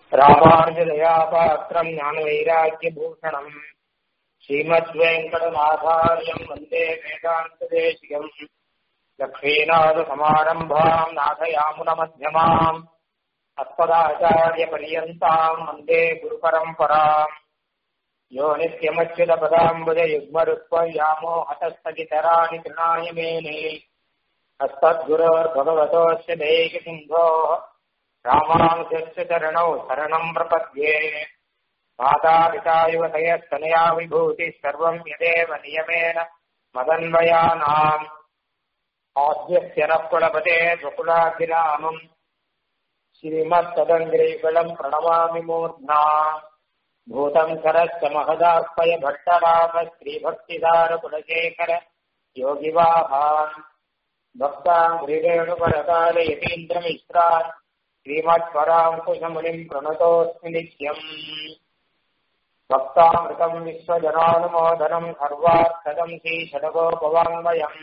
ராமானுஜதயாபாத்திரம் ஞானவைராக்கியபூஷணம் ஸ்ரீமத்வேங்கடநாதாரியம் வந்தே வேதாந்ததேசிகம் லக்ஷ்மீநாதசமாரம்பாம் நாதயாமுனமध्यமாம் अस्मदाचार्यपर्यन्ताम् वन्दे गुरुपरम्पराम् यो नित्यमच्युतपदाम्बुजयुग्मरुक्मयामो हतस्तगितराणि तृणाय मेने अस्मद्गुरोर्भगवतोऽस्य देहिसिन्धोः रामानुजस्य चरणौ शरणम् प्रपद्ये मातापिता युवतयस्तनया विभूतिः सर्वम् यदेव नियमेन मदन्वयानाम् आद्यस्य नः कुलपते स्वकुलाभिरामम् श्रीमत्तदङ्ग्रीकुलम् प्रणमामि मूर्ध्ना भूतम् करश्च महदार्पय भट्टराम श्रीभक्तिदारकुलशेखर योगिवाहान् भक्ताम् ह्रीरेणुपरकाल यतीन्द्रमिश्रान् श्रीमत्पराङ्कुशमुनिम् प्रणतोऽस्मि नित्यम् भक्तामृतम् विश्वजनानुमोदनम् सर्वार्थदम् श्रीषडगोपवाङ्मयम्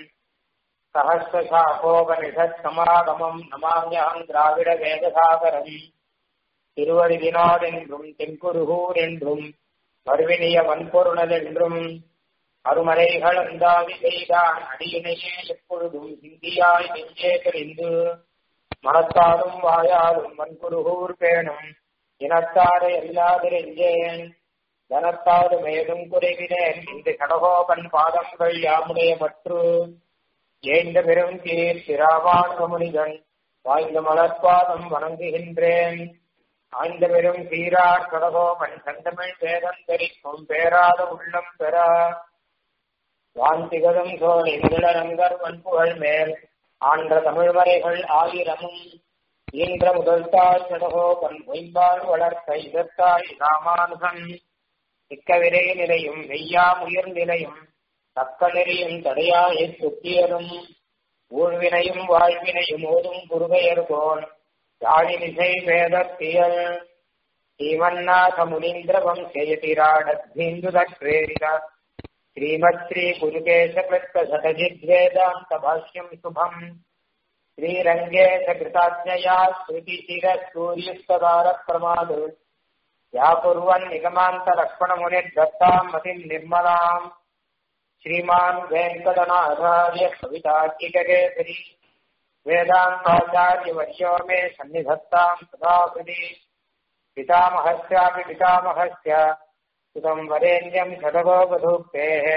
சகசிரசாகோபனிஷத்சமாகமம் நமாமியகம் திராவிட வேதசாகரம் திருவருதினாடென்றும் தென்குருகூர் என்றும் மறுவினிய வன்பொருணல் என்றும் அருமறைகள் அந்தாதி செய்தான் அடியினையே எப்பொழுதும் சிந்தியாய் நெஞ்சே தெரிந்து மனத்தாலும் வாயாலும் வன்புருகூர் பேணும் இனத்தாரை எல்லாதிரெஞ்சேன் தனத்தாறு மேலும் குறைவினேன் இந்த கடகோபன் பாதங்கள் யாமுடைய மற்று ஏந்த பெரும் கீர் சிராமானுகமுனிதன் வாய்ந்த மலர்பாதம் வணங்குகின்றேன் ஆய்ந்த பெரும் சீரார் கடகோமன் கண்டமிழ் வேதம் தெரிக்கும் பேராத உள்ளம் பெற வாந்திகதம் சோழ இங்கிலரங்கர் வன்புகள் மேல் ஆன்ற தமிழ்வரைகள் ஆயிரமும் ஈன்ற முதல் தாய் கடகோபன் பொய்பால் வளர்த்த இதத்தாய் ராமானுகன் மிக்கவிரை நிலையும் மெய்யாம் உயிர் நிலையும் தக்க நெறியும் தடையாய் சுத்தியலும் ஊழ்வினையும் வாழ்வினையும் ஓதும் குருகையர்கோன் யாழினிசை வேதத்தியல் ஸ்ரீமன்னாத முனீந்திரவம் செய்யதிராடத்தீந்துதற்றேரித ஸ்ரீமத் ஸ்ரீ குருகேச கிருத்த சதஜித் வேதாந்த பாஷ்யம் சுபம் ஸ்ரீரங்கேச கிருதாஜயா ஸ்ருதி சிர சூரியஸ்வதார பிரமாது யா குர்வன் நிகமாந்த லக்ஷ்மண முனிர் தத்தாம் மதிம் நிர்மலாம் श्रीमान् वेङ्कटनाथार्य कवितार्किककेसरी वेदान्ताचार्यवर्यो मे सन्निधत्ताम् सदाकृति पितामहस्यापि पितामहस्य सुतम् वरेण्यम् शतगोपधूक्तेः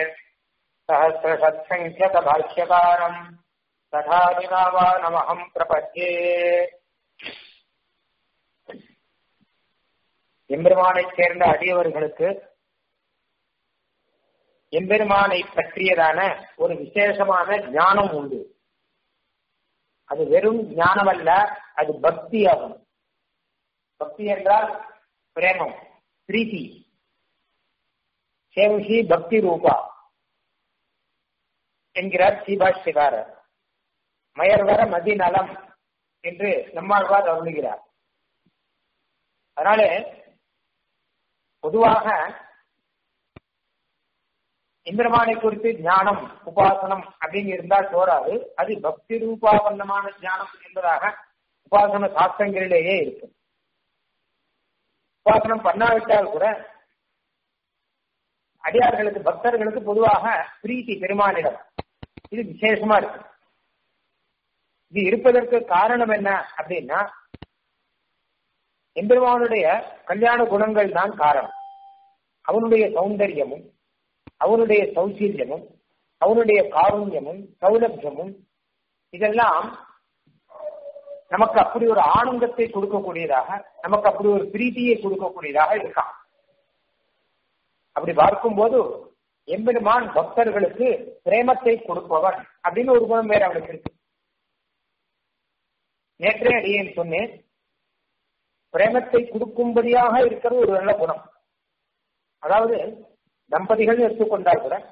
सहस्रषत्सङ्ख्यकभाष्यकारम् तथादिनावानमहम् प्रपद्ये எம்பெருமானைச் சேர்ந்த அடியவர்களுக்கு எம்பெருமானை பற்றியதான ஒரு விசேஷமான ஞானம் உண்டு அது வெறும் ஞானமல்ல அது பக்தி ஆகும் பக்தி என்றால் பிரேமம் பிரீத்தி சேவசி பக்தி ரூபா என்கிறார் ஸ்ரீபாஷ்யகாரர் மயர்வர மதிநலம் என்று நம்மாழ்வார் அருளுகிறார் அதனால பொதுவாக இந்திரமானை குறித்து ஞானம் உபாசனம் அப்படின்னு இருந்தா சோறாது அது பக்தி ரூபாபன்னமான ஞானம் என்பதாக உபாசன சாஸ்திரங்களிலேயே இருக்கு உபாசனம் பண்ணாவிட்டால் கூட அடியார்களுக்கு பக்தர்களுக்கு பொதுவாக பிரீத்தி பெருமானிடம் இது விசேஷமா இருக்கு இது இருப்பதற்கு காரணம் என்ன அப்படின்னா எம்பெருமானுடைய கல்யாண குணங்கள் தான் காரணம் அவனுடைய சௌந்தரியமும் அவனுடைய சௌசீல்யமும் அவனுடைய காருண்யமும் சௌலபியமும் இதெல்லாம் நமக்கு அப்படி ஒரு ஆனந்தத்தை கொடுக்கக்கூடியதாக நமக்கு அப்படி ஒரு பிரீத்தியை கொடுக்கக்கூடியதாக இருக்கான் அப்படி பார்க்கும்போது எம்பெருமான் பக்தர்களுக்கு பிரேமத்தை கொடுப்பவன் அப்படின்னு ஒரு குணம் வேற அவனுக்கு இருக்கு நேற்றே அடியேன் சொன்னேன் பிரேமத்தை கொடுக்கும்படியாக இருக்கிற ஒரு நல்ல குணம் அதாவது தம்பதிகள் எடுத்துக்கொண்டால் கூட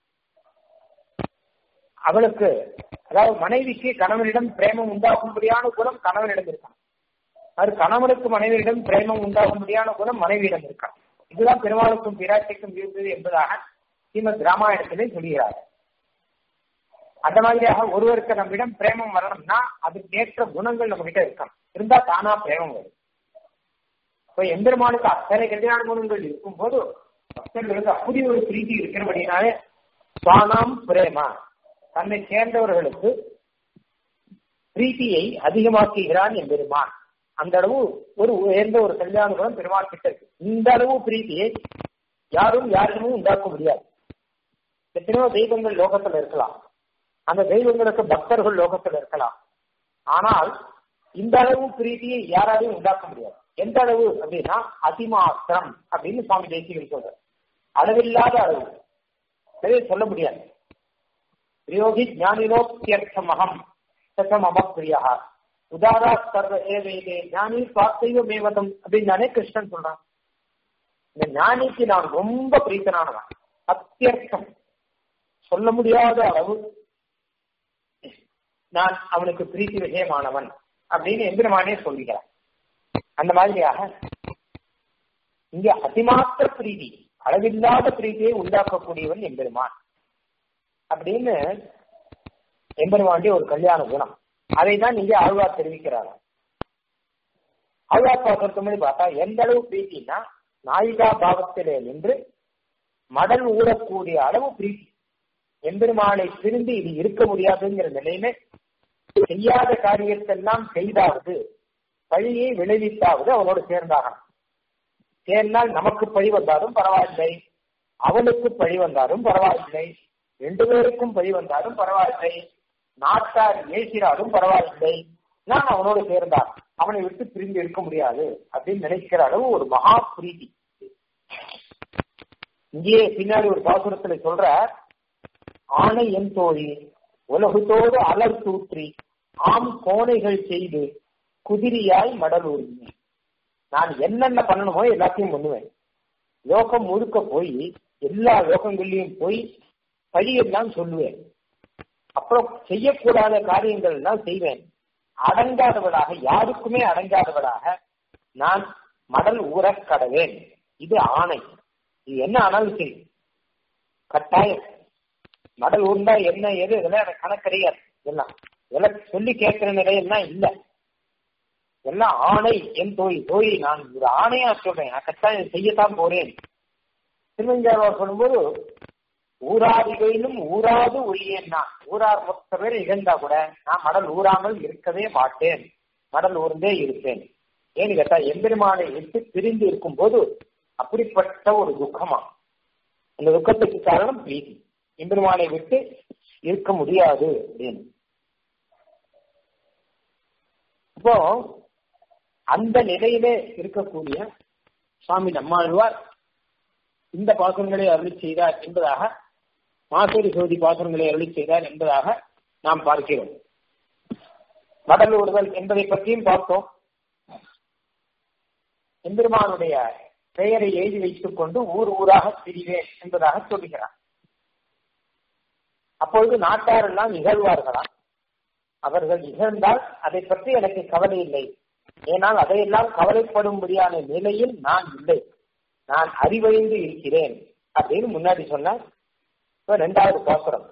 அவளுக்கு அதாவது மனைவிக்கு கணவனிடம் பிரேமம் உண்டாகும்படியான குணம் கணவனிடம் இருக்கான் அது கணவனுக்கு மனைவியிடம் பிரேமம் உண்டாகும்படியான குணம் மனைவியிடம் இருக்கான் இதுதான் பெருமாளுக்கும் பிராட்டிக்கும் இருந்தது என்பதாக ஸ்ரீமத் ராமாயணத்திலே சொல்கிறார் அந்த மாதிரியாக ஒருவருக்கு நம்மிடம் பிரேமம் வரணும்னா அதுக்கு ஏற்ற குணங்கள் நம்ம கிட்ட இருக்கணும் இருந்தா தானா பிரேமம் வரும் இப்ப எம்பெருமானுக்கு அத்தனை கல்யாண குணங்கள் இருக்கும் போது பக்தர்களுக்கு அப்படி ஒரு பிரீத்தி இருக்கிறபடினாலே சுவானாம் பிரேமா தன்னை சேர்ந்தவர்களுக்கு பிரீத்தியை அதிகமாக்குகிறான் எம்பெருமான் அந்த அளவு ஒரு உயர்ந்த ஒரு கல்யாண குணம் பெருமாள் கிட்ட இருக்கு இந்த அளவு பிரீத்தியை யாரும் யாருமே உண்டாக்க முடியாது எத்தனையோ தெய்வங்கள் லோகத்துல இருக்கலாம் அந்த தெய்வங்களுக்கு பக்தர்கள் லோகத்துல இருக்கலாம் ஆனால் இந்த அளவு பிரீத்தியை யாராலையும் உண்டாக்க முடியாது எந்த அளவு அப்படின்னா அதிமாத்திரம் அப்படின்னு சுவாமி தேசிகன் சொல்றார் அளவில்லாத அளவு சரியா சொல்ல முடியாது பிரியோகி ஞானினோத்தியர்த்தம் அகம் சச்சம் அம பிரியா உதாரா சர்வ ஏவேதே ஞானி சுவார்த்தைவ மேவதம் அப்படின்னு தானே கிருஷ்ணன் சொல்றான் இந்த ஞானிக்கு நான் ரொம்ப பிரீத்தனானவன் அத்தியர்த்தம் சொல்ல முடியாத அளவு நான் அவனுக்கு பிரீத்தி விஷயமானவன் அப்படின்னு எந்திரமானே சொல்லுகிறான் அந்த மாதிரியாக இங்க அதிமாத்திர பிரீதி அளவில்லாத பிரீதியை உண்டாக்கக்கூடியவன் எம்பெருமான் அப்படின்னு எம்பெருமாண்டி ஒரு கல்யாண குணம் அதை தான் இங்கே ஆழ்வார் தெரிவிக்கிறார் ஆழ்வார் பார்க்கறது பார்த்தா எந்த அளவு பிரீத்தினா நாயிகா பாவத்திலே நின்று மடல் ஊறக்கூடிய அளவு பிரீத்தி எம்பெருமானை பிரிந்து இது இருக்க முடியாதுங்கிற நிலையில செய்யாத காரியத்தெல்லாம் செய்தாவது பழியை விளைவித்தாவது அவனோடு சேர்ந்தாகணும் சேர்ந்தால் நமக்கு பழி வந்தாலும் பரவாயில்லை அவனுக்கு பழி வந்தாலும் பரவாயில்லை ரெண்டு பேருக்கும் பழி வந்தாலும் பரவாயில்லை நாட்டார் ஏசினாலும் பரவாயில்லை நான் அவனோடு சேர்ந்தான் அவனை விட்டு பிரிந்து இருக்க முடியாது அப்படின்னு நினைக்கிற அளவு ஒரு மகா பிரீதி இங்கே பின்னாடி ஒரு பாசுரத்துல சொல்ற ஆணை என் தோழி உலகத்தோடு அலர் தூற்றி ஆம் கோணைகள் செய்து குதிரியாய் மடலூரி நான் என்னென்ன பண்ணணுமோ எல்லாத்தையும் பண்ணுவேன் லோகம் முழுக்க போய் எல்லா லோகங்கள்லயும் போய் பழியெல்லாம் சொல்லுவேன் அப்புறம் செய்யக்கூடாத காரியங்கள் எல்லாம் செய்வேன் அடங்காதவளாக யாருக்குமே அடங்காதவளாக நான் மடல் ஊற கடவேன் இது ஆணை இது என்ன ஆனாலும் சரி கட்டாயம் மடல் ஊர்ந்தா என்ன எது இதெல்லாம் எனக்கு கணக்கு கிடையாது எல்லாம் இதெல்லாம் சொல்லி கேட்கிற நிலையெல்லாம் இல்லை எல்லாம் ஆணை என் தோய் தோய் நான் ஒரு ஆணையா சொல்றேன் நான் கட்டாயம் செய்யத்தான் போறேன் திருவஞ்சாவார் சொல்லும்போது ஊராதிகளிலும் ஊராது ஒழியேன் நான் ஊரார் மொத்த பேர் இழந்தா கூட நான் மடல் ஊறாமல் இருக்கவே மாட்டேன் மடல் ஊர்ந்தே இருப்பேன் ஏன்னு கேட்டா எம்பெருமானை விட்டு பிரிந்து இருக்கும் போது அப்படிப்பட்ட ஒரு துக்கமா அந்த துக்கத்துக்கு காரணம் பிரீதி எம்பெருமானை விட்டு இருக்க முடியாது அப்படின்னு இப்போ அந்த நிலையிலே இருக்கக்கூடிய சுவாமி நம்மாழ்வார் இந்த பாசுரங்களை அருளி செய்தார் என்பதாக மாசூரி சோதி பாசுரங்களை அருளி செய்தார் என்பதாக நாம் பார்க்கிறோம் மடலூடுதல் என்பதை பற்றியும் பார்த்தோம் எம்பெருமானுடைய பெயரை எழுதி வைத்துக் கொண்டு ஊர் ஊராக பிரிவேன் என்பதாக சொல்லுகிறார் அப்பொழுது நாட்டாரெல்லாம் இகழ்வார்களாம் அவர்கள் இகழ்ந்தால் அதை பற்றி எனக்கு கவலை இல்லை ஏனால் அதையெல்லாம் கவலைப்படும்படியான நிலையில் நான் இல்லை நான் அறிவழிந்து இருக்கிறேன் அப்படின்னு முன்னாடி சொன்ன ரெண்டாவது பாசுரம்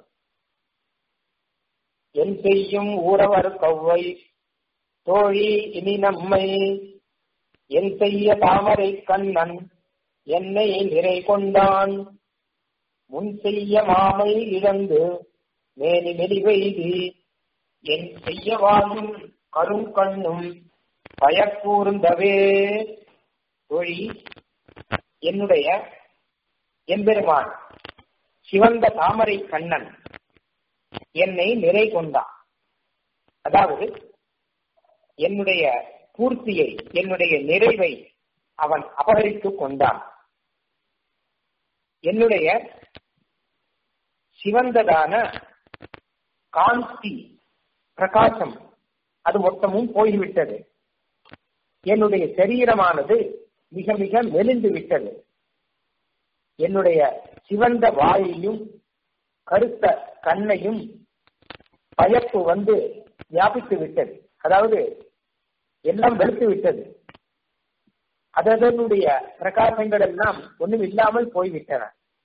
என் செய்யும் ஊரவர் கவ்வை தோழி இனி நம்மை என் செய்ய தாமரை கண்ணன் என்னை நிறை கொண்டான் முன் செய்ய மாமை இழந்து மேனி மெலிவெய்தி என் செய்ய வாழும் கரும் கண்ணும் பயக்கூர்ந்தவே தொழி என்னுடைய எம்பெருமான் சிவந்த தாமரை கண்ணன் என்னை நிறை கொண்டான் அதாவது என்னுடைய பூர்த்தியை என்னுடைய நிறைவை அவன் அபகரித்துக் கொண்டான் என்னுடைய சிவந்ததான காந்தி பிரகாசம் அது மொத்தமும் போய்விட்டது என்னுடைய சரீரமானது மிக மிக மெலிந்து விட்டது என்னுடைய சிவந்த வாயையும் கருத்த கண்ணையும் பயப்பு வந்து வியாபித்து விட்டது அதாவது எல்லாம் வெளுத்து விட்டது அதனுடைய பிரகாசங்கள் எல்லாம் ஒண்ணும் இல்லாமல் போய்விட்டன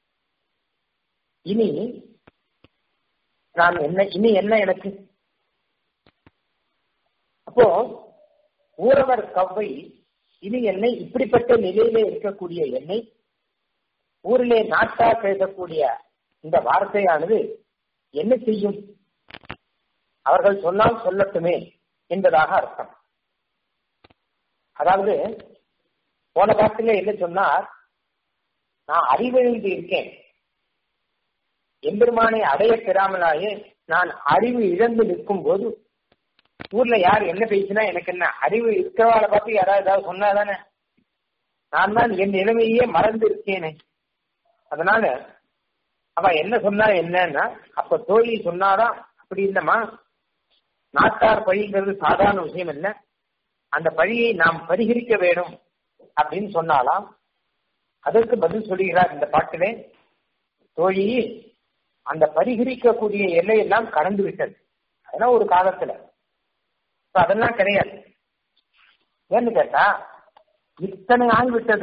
இனி நான் என்ன இனி என்ன எனக்கு அப்போ ஊரவர் கவ்வை இனி என்னை இப்படிப்பட்ட நிலையிலே இருக்கக்கூடிய என்னை ஊரிலே நாட்டா பேசக்கூடிய இந்த வார்த்தையானது என்ன செய்யும் அவர்கள் சொன்னால் சொல்லட்டுமே என்பதாக அர்த்தம் அதாவது போன பாட்டில என்ன சொன்னார் நான் அறிவிழந்து இருக்கேன் எம்பெருமானை அடைய பெறாமலாயே நான் அறிவு இழந்து நிற்கும் போது ஊர்ல யார் என்ன பேசினா எனக்கு என்ன அறிவு இருக்கிறவாளை பார்த்து யாராவது ஏதாவது சொன்னாதானே நான் தான் என் நிலைமையே மறந்து இருக்கேனே அதனால அவ என்ன சொன்னா என்னன்னா அப்ப தோழி சொன்னாதான் அப்படி இல்லம்மா நாட்டார் பழிங்கிறது சாதாரண விஷயம் இல்ல அந்த பழியை நாம் பரிகரிக்க வேணும் அப்படின்னு சொன்னாலாம் அதற்கு பதில் சொல்லுகிறார் இந்த பாட்டிலே தோழி அந்த பரிகரிக்கக்கூடிய எல்லையெல்லாம் கடந்து விட்டது அதெல்லாம் ஒரு காலத்துல இப்ப அதெல்லாம் கிடையாது ஏன்னு கேட்டா இத்தனை ஆள் விட்டது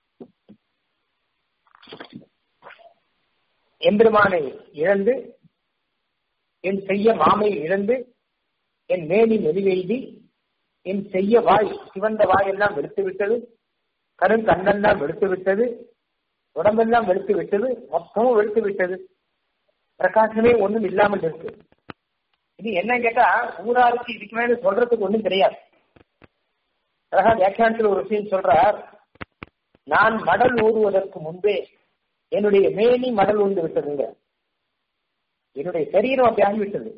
எம்பெருமானை இழந்து என் செய்ய மாமை இழந்து என் மேனி மெலிவெய்தி என் செய்ய வாய் சிவந்த வாய் எல்லாம் வெளுத்து விட்டது கருங்கண்ணெல்லாம் வெளுத்து விட்டது உடம்பெல்லாம் வெளுத்து விட்டது மொத்தமும் வெளுத்து விட்டது பிரகாசமே ஒண்ணும் இல்லாமல் இருக்கு இது என்ன கேட்டா ஊராருக்கு இதுக்கு மேல சொல்றதுக்கு ஒண்ணும் தெரியாது அழகா வியாக்கியானத்தில் ஒரு விஷயம் சொல்றார் நான் மடல் ஊறுவதற்கு முன்பே என்னுடைய மேனி மடல் உண்டு விட்டதுங்க என்னுடைய சரீரம் அப்படி ஆகிவிட்டது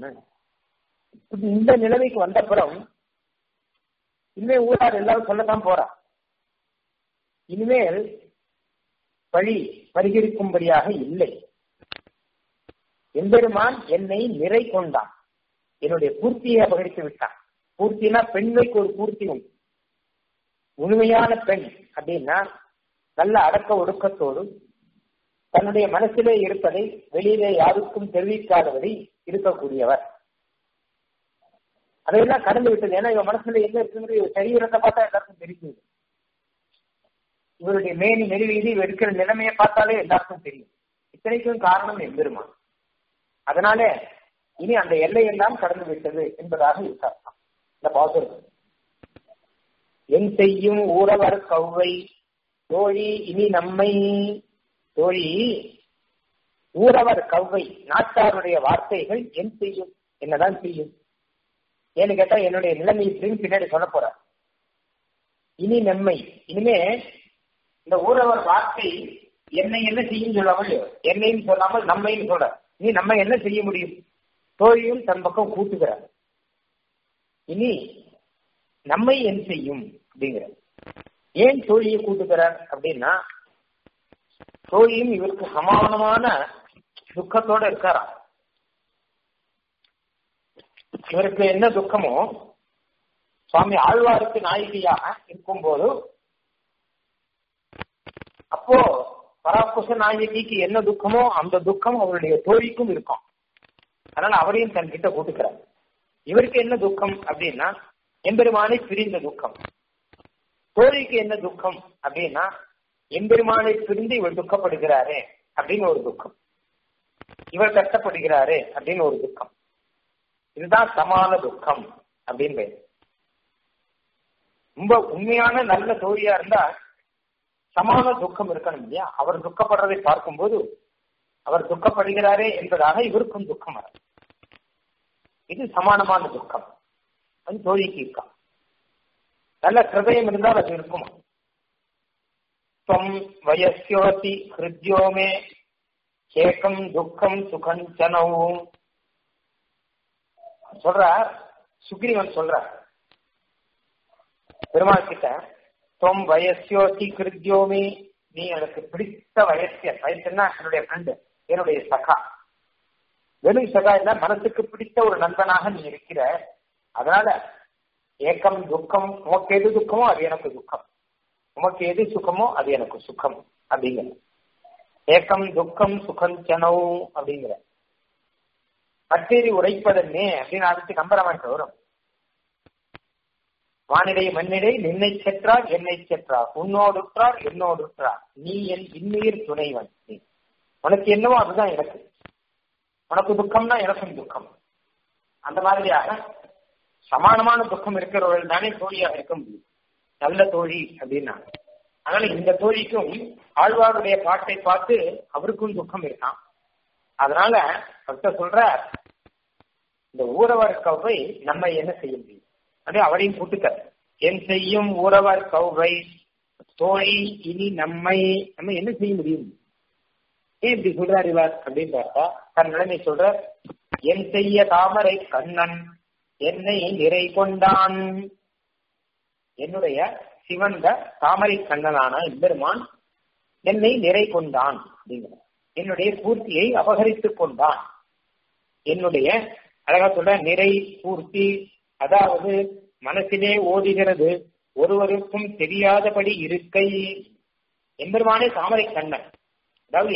இந்த நிலைமைக்கு வந்தப்புறம் இனிமே ஊரார் எல்லாரும் சொல்லத்தான் போறா இனிமேல் வழி பரிகரிக்கும்படியாக இல்லை எம்பெருமான் என்னை நிறை கொண்டான் என்னுடைய பூர்த்தியை அபகரித்து விட்டான் பூர்த்தினா பெண்மைக்கு ஒரு பூர்த்தி உண்டு உண்மையான பெண் அப்படின்னா நல்ல அடக்க ஒடுக்கத்தோடு தன்னுடைய மனசிலே இருப்பதை வெளியிலே யாருக்கும் தெரிவிக்காதபடி இருக்கக்கூடியவர் அதையெல்லாம் கடந்து விட்டது ஏன்னா இவன் மனசுல என்ன இருக்குங்கிற சரீரத்தை பார்த்தா எல்லாருக்கும் தெரியுது இவருடைய மேனி மெருவீதி இருக்கிற நிலைமையை பார்த்தாலே எல்லாருக்கும் தெரியும் இத்தனைக்கும் காரணம் எம்பெருமான் அதனால இனி அந்த எல்லையெல்லாம் கடந்து விட்டது என்பதாக விசாரிக்கலாம் இந்த பாசுரம் என் செய்யும் ஊரவர் கௌவை தோழி இனி நம்மை தோழி ஊரவர் கவ்வை நாட்டாருடைய வார்த்தைகள் என் செய்யும் என்னதான் செய்யும் ஏன்னு கேட்டா என்னுடைய நிலைமை இப்படின்னு பின்னாடி சொல்ல போற இனி நன்மை இனிமே இந்த ஊரவர் வார்த்தை என்னை என்ன செய்யும் சொல்லாமல் என்னையும் சொல்லாமல் நம்மைன்னு சொல்ற நீ நம்ம என்ன செய்ய முடியும் தோழியும் தன் பக்கம் கூட்டுகிறார் இனி நம்மை என் செய்யும் அப்படிங்கிற ஏன் தோழியை கூட்டுகிறார் அப்படின்னா தோழியும் இவருக்கு சமானமான துக்கத்தோட இருக்காராம் இவருக்கு என்ன துக்கமோ சுவாமி ஆழ்வாருக்கு நாயகியாக இருக்கும் போது அப்போ பராக்குச நாயகிக்கு என்ன துக்கமோ அந்த துக்கம் அவருடைய தோழிக்கும் இருக்கும் அதனால அவரையும் தன் கிட்ட கூட்டுக்கிறார் இவருக்கு என்ன துக்கம் அப்படின்னா எம்பெருமானை பிரிந்த துக்கம் தோழிக்கு என்ன துக்கம் அப்படின்னா எம்பெருமானை பிரிந்து இவர் துக்கப்படுகிறாரே அப்படின்னு ஒரு துக்கம் இவர் கஷ்டப்படுகிறாரே அப்படின்னு ஒரு துக்கம் இதுதான் சமான துக்கம் அப்படின்னு பேர் ரொம்ப உண்மையான நல்ல தோழியா இருந்தா சமான துக்கம் இருக்கணும் இல்லையா அவர் துக்கப்படுறதை பார்க்கும்போது அவர் துக்கப்படுகிறாரே என்பதாக இவருக்கும் துக்கம் வரும் இது சமானமான துக்கம் அது தோழிக்கு இருக்கா நல்ல ஹிருதயம் இருந்தால் அது இருக்குமா துவம் வயசியோதி ஹிருத்யோ மே கேக்கம் துக்கம் சுகஞ்சனவும் சொல்ற சுக்ரீவன் சொல்ற பெருமாள் கிட்ட தொம் வயசியோதி கிருத்யோமி நீ எனக்கு பிடித்த வயசிய வயசுன்னா என்னுடைய ஃப்ரெண்டு என்னுடைய சகா வெறும் சகா இல்ல மனசுக்கு பிடித்த ஒரு நண்பனாக நீ இருக்கிற அதனால ஏக்கம் துக்கம் உமக்கு எது துக்கமோ அது எனக்கு துக்கம் உமக்கு எது சுகமோ அது எனக்கு சுகம் அப்படிங்கிற ஏக்கம் துக்கம் சுகம் சனவு அப்படிங்கிற பட்டேரி உரைப்பதன்னே அப்படின்னு அடுத்து கம்பராமாயணத்தில் வரும் வானிடை மண்ணிடை நின்னை செற்றார் என்னை செற்றார் உன்னோடுற்றார் என்னோடுற்றார் நீ என் இன்னுயிர் துணைவன் நீ உனக்கு என்னவோ அதுதான் எனக்கு உனக்கு துக்கம்னா எனக்கும் துக்கம் அந்த மாதிரியாக சமானமான துக்கம் இருக்கிறவர்கள் தானே தோழியாக இருக்க முடியும் நல்ல தோழி அப்படின்னா அதனால இந்த தோழிக்கும் ஆழ்வாருடைய பாட்டை பார்த்து அவருக்கும் துக்கம் இருக்கான் அதனால பக்தர் சொல்ற இந்த ஊரவர் கவ்வை நம்ம என்ன செய்ய முடியும் அது அவரையும் கூட்டுக்க என் செய்யும் ஊரவர் கவ்வை தோழி இனி நம்மை நம்ம என்ன செய்ய முடியும் ஏன் இப்படி சொல்றாரு இவர் அப்படின்னு பார்த்தா தன் நிலைமை சொல்ற என் செய்ய தாமரை கண்ணன் என்னை நிறை கொண்டான் என்னுடைய சிவந்த தாமரை கண்ணனான எம்பெருமான் என்னை நிறை கொண்டான் அப்படிங்கிற என்னுடைய பூர்த்தியை அபகரித்துக் கொண்டான் என்னுடைய அழகா சொல்ற நிறை பூர்த்தி அதாவது மனசிலே ஓடுகிறது ஒருவருக்கும் தெரியாதபடி இருக்கை எம்பெருமானே தாமரை கண்ணன் அதாவது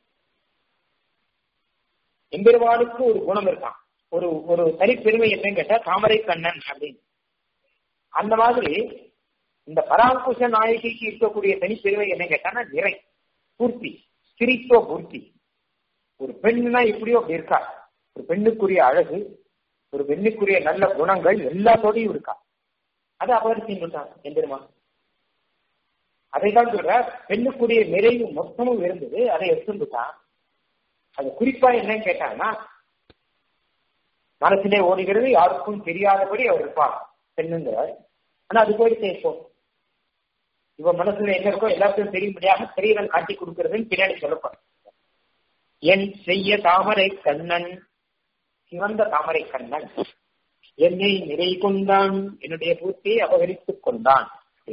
எம்பெருமானுக்கு ஒரு குணம் இருக்கான் ஒரு ஒரு தனிப்பெருமை என்னன்னு கேட்டா தாமரை கண்ணன் அப்படின்னு அந்த மாதிரி இந்த பராங்குஷ நாயகிக்கு இருக்கக்கூடிய தனிப்பெருமை என்ன கேட்டானா நிறை பூர்த்தி சிரித்தோ பூர்த்தி ஒரு பெண்ணுனா இப்படியோ அப்படி இருக்கா ஒரு பெண்ணுக்குரிய அழகு ஒரு பெண்ணுக்குரிய நல்ல குணங்கள் எல்லாத்தோடையும் இருக்கா அதை அபகரிச்சுட்டான் எம்பெருமான் அதை தான் சொல்ற பெண்ணுக்குரிய நிறைவு மொத்தமும் இருந்தது அதை எடுத்துட்டான் அது குறிப்பா என்னன்னு கேட்டாங்கன்னா மனசிலே ஓடுகிறது யாருக்கும் தெரியாதபடி அவர் இருப்பார் பெண்ணுங்கிறார் ஆனா அது போயிட்டு இப்போ இவன் மனசுல என்ன இருக்கோ எல்லாருக்கும் தெரிய முடியாம தெரியவன் காட்டி கொடுக்கறதுன்னு பின்னாடி சொல்லப்படும் என் செய்ய தாமரை கண்ணன் சிவந்த தாமரை கண்ணன் என்னை நிறை கொண்டான் என்னுடைய பூர்த்தியை அபகரித்துக் கொண்டான்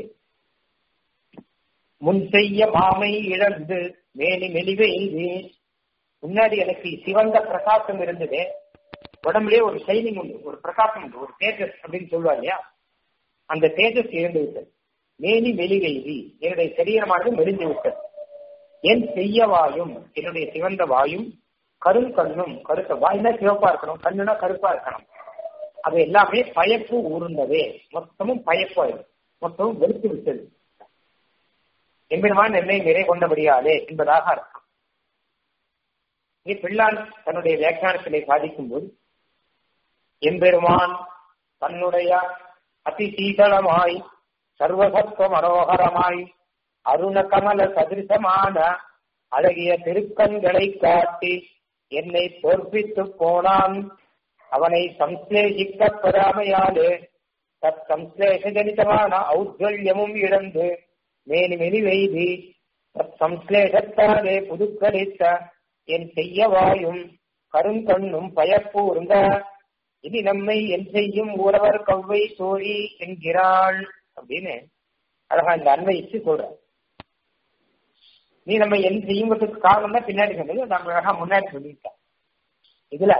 முன் செய்ய மாமை இழந்து மேலி மெலிவை எய்து முன்னாடி எனக்கு சிவந்த பிரகாசம் இருந்தது உடம்புலயே ஒரு ஷைனிங் உண்டு ஒரு பிரகாசம் உண்டு ஒரு தேஜஸ் அப்படின்னு சொல்லுவாங்க இல்லையா அந்த தேஜஸ் இழந்து விட்டது மேனி மெலிவெய்தி என்னுடைய சரீரமானது மெலிந்து விட்டது என் செய்ய வாயும் என்னுடைய சிவந்த வாயும் கருங்கண்ணும் கருத்த வாய்னா சிவப்பா இருக்கணும் கண்ணுனா கருப்பா இருக்கணும் அது எல்லாமே பயப்பு ஊர்ந்ததே மொத்தமும் பயப்பாயிடும் மொத்தமும் வெறுத்து விட்டது எம்பெருமான் என்னை நிறை கொண்டபடியாலே என்பதாக அர்த்தம் இங்கே பிள்ளான் தன்னுடைய வியாக்கியானத்திலே சாதிக்கும் போது எம்பெருமான் தன்னுடைய அதி சீதளமாய் சர்வசத்துவ மனோகரமாய் அருண கமல சதிருஷமான அழகிய திருக்கண்களை காட்டி என்னை பொற்பித்து போனான் அவனை சம்சேஷிக்க பெறாமையாலே தத் சம்சேஷஜனிதமான ஔத்வல்யமும் இழந்து மேனி மெலிவெய்தி தத் சம்சேஷத்தாலே புதுக்கரித்த என் செய்யவாயும் கருங்கண்ணும் பயப்பூர்ந்த இனி நம்மை என் செய்யும் ஊரவர் கவ்வை தோழி என்கிறாள் அப்படின்னு அழகா இந்த அன்வயிச்சு சொல்ற நீ நம்ம என் செய்யுங்கிறதுக்கு காரணம் தான் பின்னாடி சொன்னது நம்ம அழகா முன்னாடி சொல்லிட்டோம் இதுல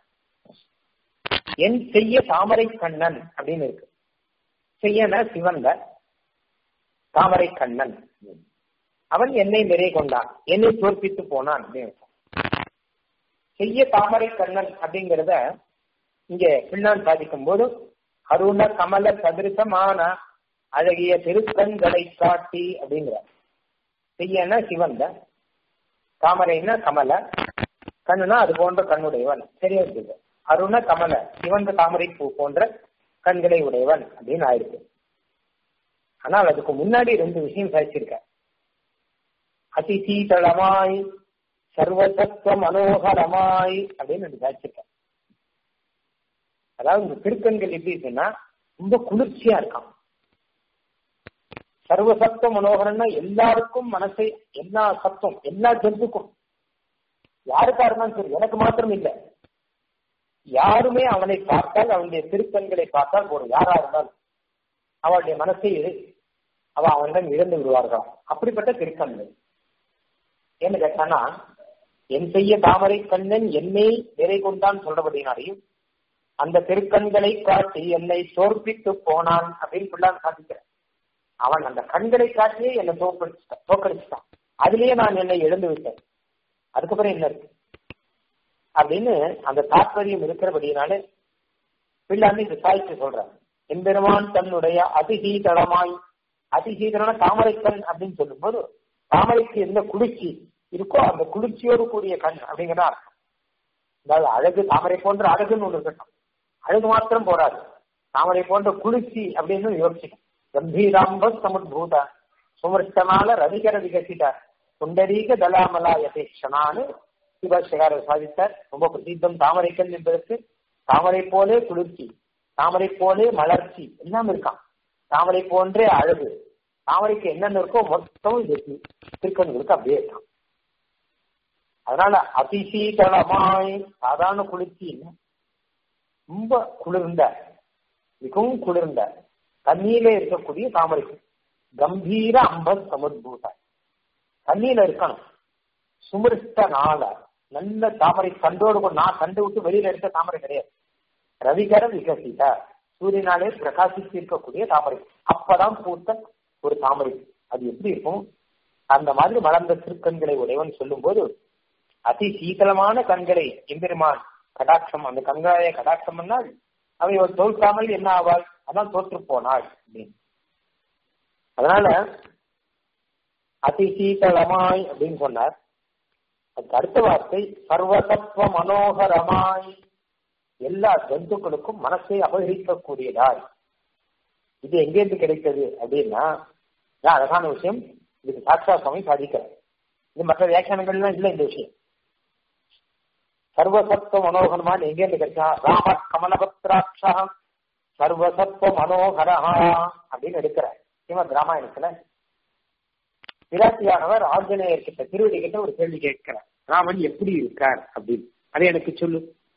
என் செய்ய தாமரை கண்ணன் அப்படின்னு இருக்கு செய்யன சிவந்த தாமரை கண்ணன் அவன் என்னை நிறை கொண்டான் என்னை தோற்பித்து போனான் அப்படின்னு செய்ய தாமரை கண்ணன் அப்படிங்கிறத இங்க பின்னான் சாதிக்கும் போது அருண கமல சதிருஷமான அழகிய திருக்கண்களை காட்டி அப்படிங்கிற செய்யனா சிவந்த தாமரைன்னா கமல கண்ணுனா அது போன்ற கண்ணுடையவன் சரியா இருக்குது அருண கமல சிவந்த தாமரை பூ போன்ற கண்களை உடையவன் அப்படின்னு ஆயிருக்கு ஆனால் அதுக்கு முன்னாடி ரெண்டு விஷயம் சாதிச்சிருக்க அதி சீதளமாய் சர்வசத்துவ மனோகரமாய் அப்படின்னு ரெண்டு சாதிச்சிருக்க அதாவது இந்த திருக்கண்கள் எப்படி இருக்குன்னா ரொம்ப குளிர்ச்சியா இருக்கான் சர்வசத்துவ மனோகரம்னா எல்லாருக்கும் மனசை எல்லா சத்துவம் எல்லா ஜந்துக்கும் யாருக்கா இருந்தாலும் சரி எனக்கு மாத்திரம் இல்லை யாருமே அவனை பார்த்தால் அவனுடைய திருக்கண்களை பார்த்தால் போதும் யாரா இருந்தாலும் அவளுடைய மனசை அவ அவனிடம் இழந்து விடுவார்களாம் அப்படிப்பட்ட திருக்கண்கள் என்ன கேட்டானா என் செய்ய தாமரை கண்ணன் என்னை நிறை கொண்டான் சொல்றபடினாலையும் அந்த திருக்கண்களை காட்டி என்னை தோற்பித்து போனான் அப்படின்னு பிள்ளான் சாதிக்கிறேன் அவன் அந்த கண்களை காட்டியே என்னை தோற்கடிச்சுட்டான் தோற்கடிச்சுட்டான் அதுலயே நான் என்னை எழுந்து விட்டேன் அதுக்கப்புறம் என்ன இருக்கு அப்படின்னு அந்த தாற்பயம் இருக்கிறபடினாலே பிள்ளாந்து இந்த சாய்ச்சி சொல்றான் எம்பெருமான் தன்னுடைய அதிசீதளமாய் அதிசீதளன தாமரைக்கண் அப்படின்னு சொல்லும்போது தாமரைக்கு எந்த குளிர்ச்சி இருக்கோ அந்த குளிர்ச்சியோடு கூடிய கண் அப்படிங்கிறதா அர்த்தம் அதாவது அழகு தாமரை போன்ற அழகுன்னு ஒண்ணு இருக்கட்டும் அழகு மாத்திரம் போராது தாமரை போன்ற குளிர்ச்சி அப்படின்னு யோசிக்கணும் கம்பீராம்ப சமுத்பூத சுமிருஷ்டமால ரவிகர விகசித புண்டரீக தலாமலா யதேஷனான்னு சிவசேகர சாதித்தார் ரொம்ப பிரசித்தம் தாமரைக்கல் என்பதற்கு தாமரை போலே குளிர்ச்சி தாமரை போலே மலர்ச்சி எல்லாம் இருக்கான் தாமரை போன்றே அழகு தாமரைக்கு என்னென்ன இருக்கோ மொத்தம் இது திருக்கண்களுக்கு அப்படியே இருக்கான் அதனால அதிசீதளமாய் சாதாரண குளிர்ச்சி இல்லை ரொம்ப குளிர்ந்த மிகவும் குளிர்ந்த தண்ணியில இருக்கக்கூடிய தாமரை கம்பீர அம்ப சமுத்பூத தண்ணியில இருக்கணும் சுமிருஷ்ட நாள நல்ல தாமரை கண்டோடு கூட நான் கண்டு விட்டு வெளியில இருக்க தாமரை கிடையாது ரவிகர விகசித சூரியனாலே பிரகாசித்து இருக்கக்கூடிய தாமரை அப்பதான் பூத்த ஒரு தாமரை அது எப்படி இருக்கும் அந்த மாதிரி வளர்ந்த திருக்கண்களை உடையவன் சொல்லும் போது அதி சீதளமான கண்களை எம்பெருமான் கடாட்சம் அந்த கண்காய கடாட்சம் பண்ணால் அவை ஒரு தோற்காமல் என்ன ஆவாள் அதான் தோற்று போனாள் அப்படின்னு அதனால அதி சீதளமாய் அப்படின்னு சொன்னார் அதுக்கு அடுத்த வார்த்தை சர்வதத்துவ மனோகரமாய் எல்லா ஜந்துக்களுக்கும் மனசை அபகரிக்கக்கூடியதாய் இது எங்கேருந்து கிடைத்தது அப்படின்னா அழகான விஷயம் இதுக்கு சாட்சா சுவாமி சாதிக்கிறார் இது மற்ற வியாக்கியானங்கள்லாம் இல்லை இந்த விஷயம் சர்வசத்துவ மனோகரமான எங்கேருந்து கிடைச்சா ராம கமலபத்ராட்சா சர்வசத்துவ மனோகரஹா அப்படின்னு எடுக்கிறார் ஸ்ரீமத் ராமாயணத்துல பிராட்டியானவர் ஆஞ்சநேயர் கிட்ட திருவடி கிட்ட ஒரு கேள்வி கேட்கிறார் ராமன் எப்படி இருக்கார் அப்படின்னு அதை எனக்கு சொல்லு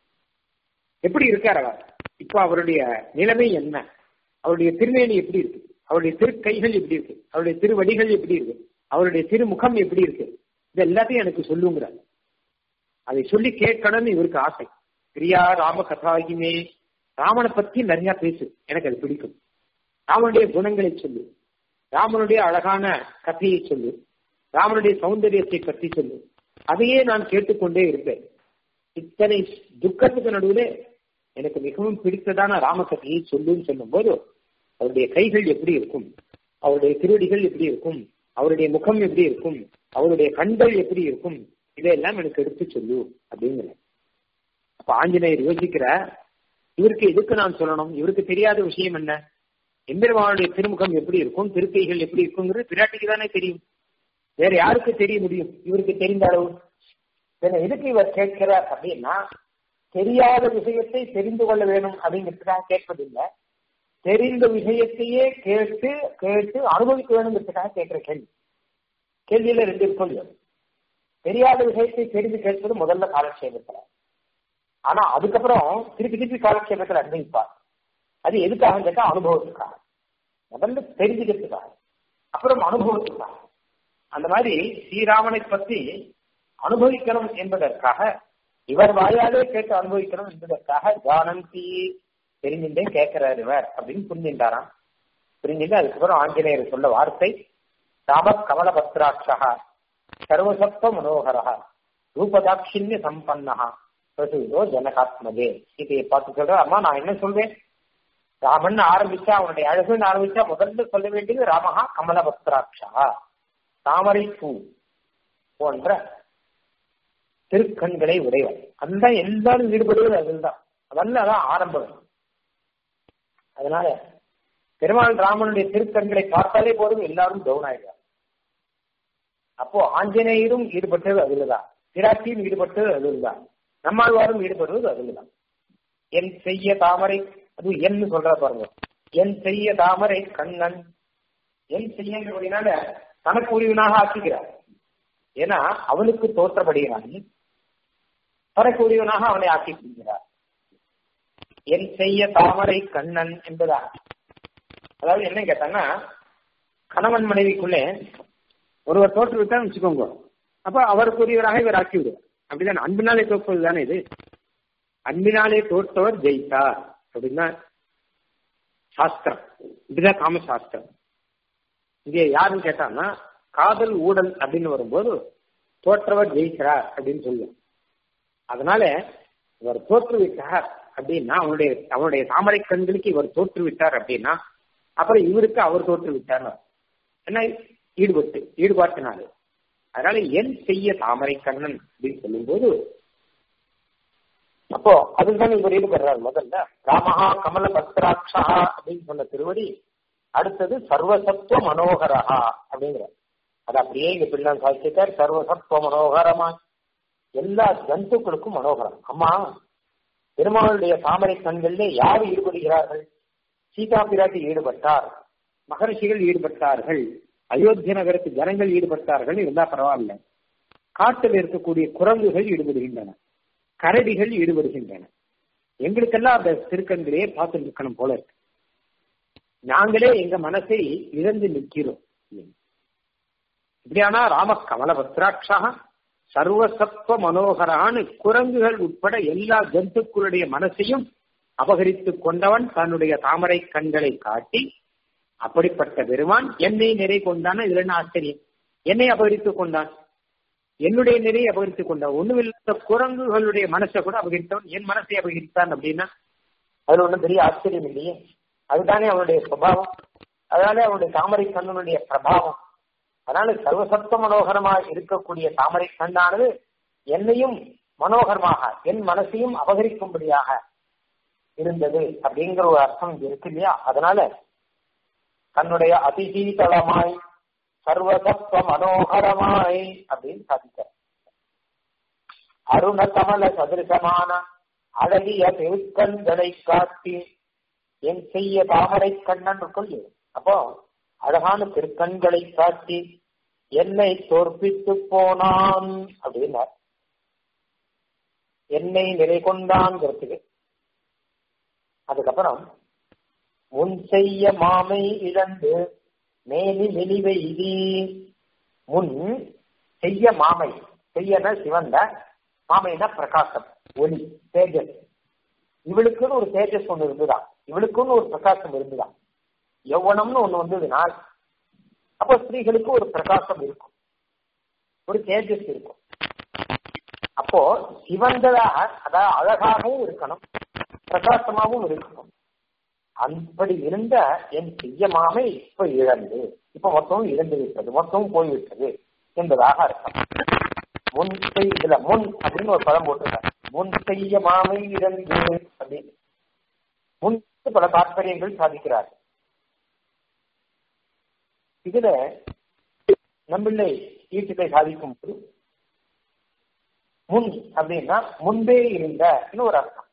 எப்படி இருக்கார் அவர் இப்ப அவருடைய நிலைமை என்ன அவருடைய திருமேனி எப்படி இருக்கு அவருடைய திருக்கைகள் எப்படி இருக்கு அவருடைய திருவடிகள் எப்படி இருக்கு அவருடைய திருமுகம் எப்படி இருக்கு இது எல்லாத்தையும் எனக்கு சொல்லுங்கிறார் அதை சொல்லி கேட்கணும்னு இவருக்கு ஆசை பிரியா ராம கதாகிமே ராமனை பத்தி நிறைய பேசு எனக்கு அது பிடிக்கும் ராமனுடைய குணங்களை சொல்லு ராமனுடைய அழகான கதையை சொல்லு ராமனுடைய சௌந்தரியத்தை பற்றி சொல்லு அதையே நான் கேட்டுக்கொண்டே இருப்பேன் இத்தனை துக்கத்துக்கு நடுவில் எனக்கு மிகவும் பிடித்ததான ராமகதையை சொல்லுன்னு சொல்லும் போது அவருடைய கைகள் எப்படி இருக்கும் அவருடைய திருவடிகள் எப்படி இருக்கும் அவருடைய முகம் எப்படி இருக்கும் அவருடைய கண்கள் எப்படி இருக்கும் இதையெல்லாம் எனக்கு எடுத்து சொல்லு அப்படிங்கிற அப்ப ஆஞ்சநேயர் யோசிக்கிற இவருக்கு எதுக்கு நான் சொல்லணும் இவருக்கு தெரியாத விஷயம் என்ன எம்பெருமானுடைய திருமுகம் எப்படி இருக்கும் திருக்கைகள் எப்படி இருக்குங்கிறது பிராட்டிக்கு தானே தெரியும் வேற யாருக்கு தெரிய முடியும் இவருக்கு தெரிந்த அளவு எதுக்கு இவர் கேட்கிறார் அப்படின்னா தெரியாத விஷயத்தை தெரிந்து கொள்ள வேணும் அப்படிங்கிறதுக்காக கேட்பதில்லை தெரிந்த விஷயத்தையே கேட்டு கேட்டு அனுபவிக்க வேணுங்கிறதுக்காக கேட்கிற கேள்வி கேள்வியில ரெண்டு இருக்கும் தெரியாத விஷயத்தை தெரிந்து கேட்பது முதல்ல காலக்ஷேபத்துல ஆனா அதுக்கப்புறம் திருப்பி திருப்பி காலக்ஷேபத்துல அனுபவிப்பார் அது எதுக்காக கேட்டா அனுபவத்துக்காக முதல்ல தெரிஞ்சுக்கிறதுக்காக அப்புறம் அனுபவத்துக்காக அந்த மாதிரி ஸ்ரீராமனை பத்தி அனுபவிக்கணும் என்பதற்காக இவர் வாயாலே கேட்டு அனுபவிக்கணும் என்பதற்காக ஜானந்தி தெரிஞ்சுட்டே கேட்கிறார் இவர் அப்படின்னு புரிஞ்சுட்டாராம் புரிஞ்சுட்டு அதுக்கப்புறம் ஆஞ்சநேயர் சொல்ல வார்த்தை ராம கமல பத்ராட்சா சர்வசப்த மனோகரா ரூபதாட்சிண்ய சம்பன்னா பிரசுதோ ஜனகாத்மதே இதை பார்த்து சொல்ற அம்மா நான் என்ன சொல்வேன் ராமன் ஆரம்பிச்சா அவனுடைய அழகுன்னு ஆரம்பிச்சா முதல்ல சொல்ல வேண்டியது ராமஹா கமலபத்ராட்சா தாமரை பூ போன்ற திருக்கண்களை உடையவன் அதுதான் எல்லாரும் ஈடுபடுவது அதுதான் அதல்ல அதான் ஆரம்பம் அதனால பெருமாள் ராமனுடைய திருக்கண்களை பார்த்தாலே போதும் எல்லாரும் டவுன் ஆயிடுவார் அப்போ ஆஞ்சநேயரும் ஈடுபட்டது அதுலதான் பிராட்டியும் ஈடுபட்டது அதுலதான் நம்மாழ்வாரும் ஈடுபடுவது அதுலதான் என் செய்ய தாமரை அது என்னு சொல்ற பாருங்க என் செய்ய தாமரை கண்ணன் என் செய்யன்றபடினால தனக்கு உரிவனாக ஆக்குகிறார் ஏன்னா அவனுக்கு தோற்றப்படுகிறான் தனக்கு உரிவனாக அவனை ஆக்கி கொள்கிறார் என் செய்ய தாமரை கண்ணன் என்பதா அதாவது என்ன கேட்டாங்கன்னா கணவன் மனைவிக்குள்ளே ஒருவர் தோற்று விட்டான்னு வச்சுக்கோங்க அப்ப அவருக்குரியவராக இவர் ஆக்கி விடுவார் அப்படிதான் அன்பினாலே தோற்பது தானே இது அன்பினாலே தோற்றவர் ஜெயித்தார் அப்படின்னா சாஸ்திரம் இதுதான் காம சாஸ்திரம் இங்கே யாருன்னு கேட்டான்னா காதல் ஊடல் அப்படின்னு வரும்போது தோற்றவர் ஜெயிக்கிறார் அப்படின்னு சொல்லுவோம் அதனால இவர் தோற்றுவிட்டார் அப்படின்னா அவனுடைய அவனுடைய தாமரை கண்களுக்கு இவர் தோற்றுவிட்டார் அப்படின்னா அப்புறம் இவருக்கு அவர் தோற்றுவிட்டார் என்ன ஈடுபட்டு ஈடுபாட்டினாலே அதனால என் செய்ய தாமரை கண்ணன் அப்படின்னு சொல்லும்போது அப்போ அதுதான் இவர் ஈடுபடுறாரு முதல்ல ராமஹா கமல பத்ராட்சா அப்படின்னு சொன்ன திருவடி அடுத்தது சர்வசத்துவ மனோகரஹா அப்படிங்கிற அது அப்படியே இங்க பிள்ளான் சாதிச்சிட்டார் சர்வசத்துவ மனோகரமா எல்லா ஜந்துக்களுக்கும் மனோகரம் அம்மா பெருமாளுடைய தாமரை கண்களிலே யார் ஈடுபடுகிறார்கள் சீதா பிராட்டி ஈடுபட்டார் மகரிஷிகள் ஈடுபட்டார்கள் அயோத்திய நகரத்து ஜனங்கள் ஈடுபட்டார்கள் இருந்தா பரவாயில்ல காட்டில் இருக்கக்கூடிய குரங்குகள் ஈடுபடுகின்றன கரடிகள் ஈடுபடுகின்றன எங்களுக்கெல்லாம் அந்த திருக்கண்களையே பார்த்து இருக்கணும் போல இருக்கு நாங்களே எங்க மனசை இழந்து நிற்கிறோம் இப்படியானா ராம கமல பத்ராட்சா சர்வசத்வ மனோகரான குரங்குகள் உட்பட எல்லா ஜந்துக்களுடைய மனசையும் அபகரித்துக் கொண்டவன் தன்னுடைய தாமரை கண்களை காட்டி அப்படிப்பட்ட பெருமான் என்னை நிறை கொண்டான் இதுல என்ன ஆச்சரியம் என்னை அபகரித்துக் கொண்டான் என்னுடைய நிறையை அபகரித்துக் கொண்டான் ஒண்ணுமில்லாத குரங்குகளுடைய மனசை கூட அபகரித்தவன் என் மனசை அபகரித்தான் அப்படின்னா அதுல ஒண்ணும் பெரிய ஆச்சரியம் இல்லையே அதுதானே அவனுடைய சுபாவம் அதனாலே அவனுடைய தாமரை கண்ணனுடைய பிரபாவம் அதனால சர்வசத்துவ மனோகரமாக இருக்கக்கூடிய தாமரை கண்ணானது என்னையும் மனோகரமாக என் மனசையும் அபகரிக்கும்படியாக இருந்தது அப்படிங்கிற ஒரு அர்த்தம் இங்க இருக்கு இல்லையா அதனால தன்னுடைய அதிசீதளமாய் சர்வசத்துவ மனோகரமாய் அப்படின்னு சாதிக்க அருண கமல சதிருஷமான அழகிய திருக்கண்களை காட்டி என் செய்ய தாமரை கண்ணன் சொல்லு அப்போ அழகான திருக்கண்களை காட்டி என்னை தோற்பித்து போனான் அப்படின்னார் என்னை நிலை கொண்டான்ங்கிறதுக்கு அதுக்கப்புறம் முன் செய்ய மாமை இழந்து மேலி மெலிவை இது முன் செய்ய மாமை செய்யன சிவந்த மாமைனா பிரகாசம் ஒளி தேஜஸ் இவளுக்குன்னு ஒரு தேஜஸ் ஒண்ணு இருந்துதான் இவளுக்குன்னு ஒரு பிரகாசம் இருந்துதான் யௌவனம்னு ஒண்ணு வந்ததுனால் அப்போ ஸ்திரீகளுக்கு ஒரு பிரகாசம் இருக்கும் ஒரு தேஜஸ் இருக்கும் அப்போ சிவந்ததாக அதாவது அழகாகவும் இருக்கணும் பிரகாசமாகவும் இருக்கணும் அப்படி இருந்த என் செய்யமாமை இப்ப இழந்து இப்ப மொத்தமும் இழந்து விட்டது மொத்தமும் போய்விட்டது என்பதாக அர்த்தம் முன் செய் இதுல முன் அப்படின்னு ஒரு பதம் போட்டிருக்காங்க முன் செய்ய மாமை இழந்து அப்படின்னு முன் பல தாற்பயங்கள் சாதிக்கிறார் இதுல நம்மளை ஈட்டுக்கை சாதிக்கும் போது முன் அப்படின்னா முன்பே இருந்த ஒரு அர்த்தம்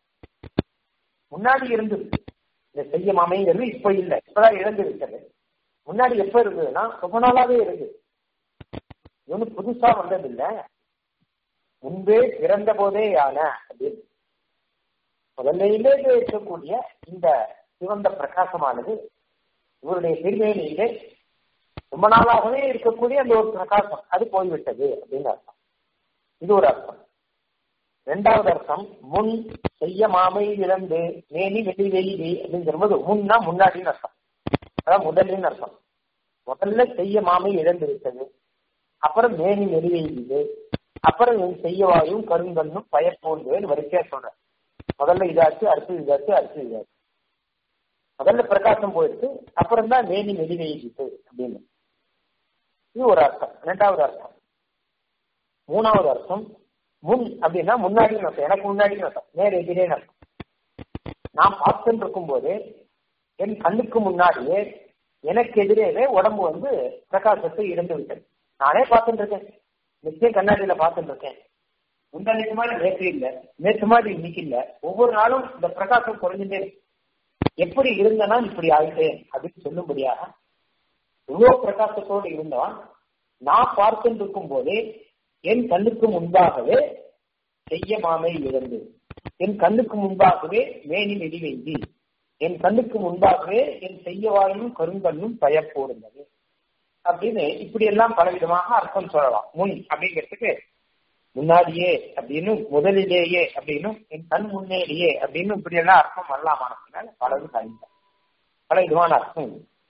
முன்னாடி இருந்தது இந்த செய்ய மாமைங்கிறது இப்ப இல்லை இப்பதான் இழந்து விட்டது முன்னாடி எப்ப இருந்ததுன்னா ரொம்ப நாளாவே இருக்கு இது ஒண்ணு புதுசா வந்தது இல்ல முன்பே பிறந்த போதே யான அப்படின்னு முதல்லையிலே இருக்கக்கூடிய இந்த சிவந்த பிரகாசமானது இவருடைய திருமேனியிலே ரொம்ப நாளாகவே இருக்கக்கூடிய அந்த ஒரு பிரகாசம் அது போய்விட்டது அப்படின்னு அர்த்தம் இது ஒரு அர்த்தம் ரெண்டாவது அர்த்தம் முன் செய்ய மாமை இழந்து மேனி வெளி வெளி அப்படிங்கிற போது முன்னா முன்னாடின்னு அர்த்தம் அதான் முதலின்னு அர்த்தம் முதல்ல செய்ய மாமை இழந்து விட்டது அப்புறம் மேனி வெளிவெய்யுது அப்புறம் என் செய்யவாயும் கருங்கண்ணும் பயப்போன்றேன்னு வரிசையா சொல்றேன் முதல்ல இதாச்சு அடுத்து இதாச்சு அடுத்து இதாச்சு முதல்ல பிரகாசம் போயிடுச்சு அப்புறம் தான் மேனி வெளிவெய்யுது அப்படின்னு இது ஒரு அர்த்தம் ரெண்டாவது அர்த்தம் மூணாவது அர்த்தம் முன் அப்படின்னா முன்னாடின்னு அர்த்தம் எனக்கு முன்னாடின்னு அர்த்தம் நேர் எதிரே அர்த்தம் நான் பார்த்துட்டு இருக்கும் போது என் கண்ணுக்கு முன்னாடியே எனக்கு எதிரேவே உடம்பு வந்து பிரகாசத்தை இழந்து விட்டது நானே பார்த்துட்டு இருக்கேன் நிச்சயம் கண்ணாடியில பார்த்துட்டு இருக்கேன் முந்தானிக்கு மாதிரி நேற்று இல்ல நேற்று மாதிரி இன்னைக்கு இல்ல ஒவ்வொரு நாளும் இந்த பிரகாசம் குறைஞ்சுட்டே எப்படி இருந்தனா இப்படி ஆயிட்டேன் அப்படின்னு சொல்லும்படியாக இவ்வளவு பிரகாசத்தோடு இருந்தவன் நான் பார்த்துட்டு இருக்கும் போதே என் கண்ணுக்கு முன்பாகவே செய்ய மாமை இழந்து என் கண்ணுக்கு முன்பாகவே மேனி நெடிவெய்தி என் கண்ணுக்கு முன்பாகவே என் செய்யவாயும் கருங்கண்ணும் பயப்போடுந்தது அப்படின்னு இப்படி எல்லாம் பலவிதமாக அர்த்தம் சொல்லலாம் முன் அப்படிங்கிறதுக்கு முன்னாடியே அப்படின்னு முதலிலேயே அப்படின்னும் என் கண் முன்னேறியே அப்படின்னு இப்படி எல்லாம் அர்த்தம் வரலாமானதுனால பலரும் சாதித்தார் பல விதமான அர்த்தம்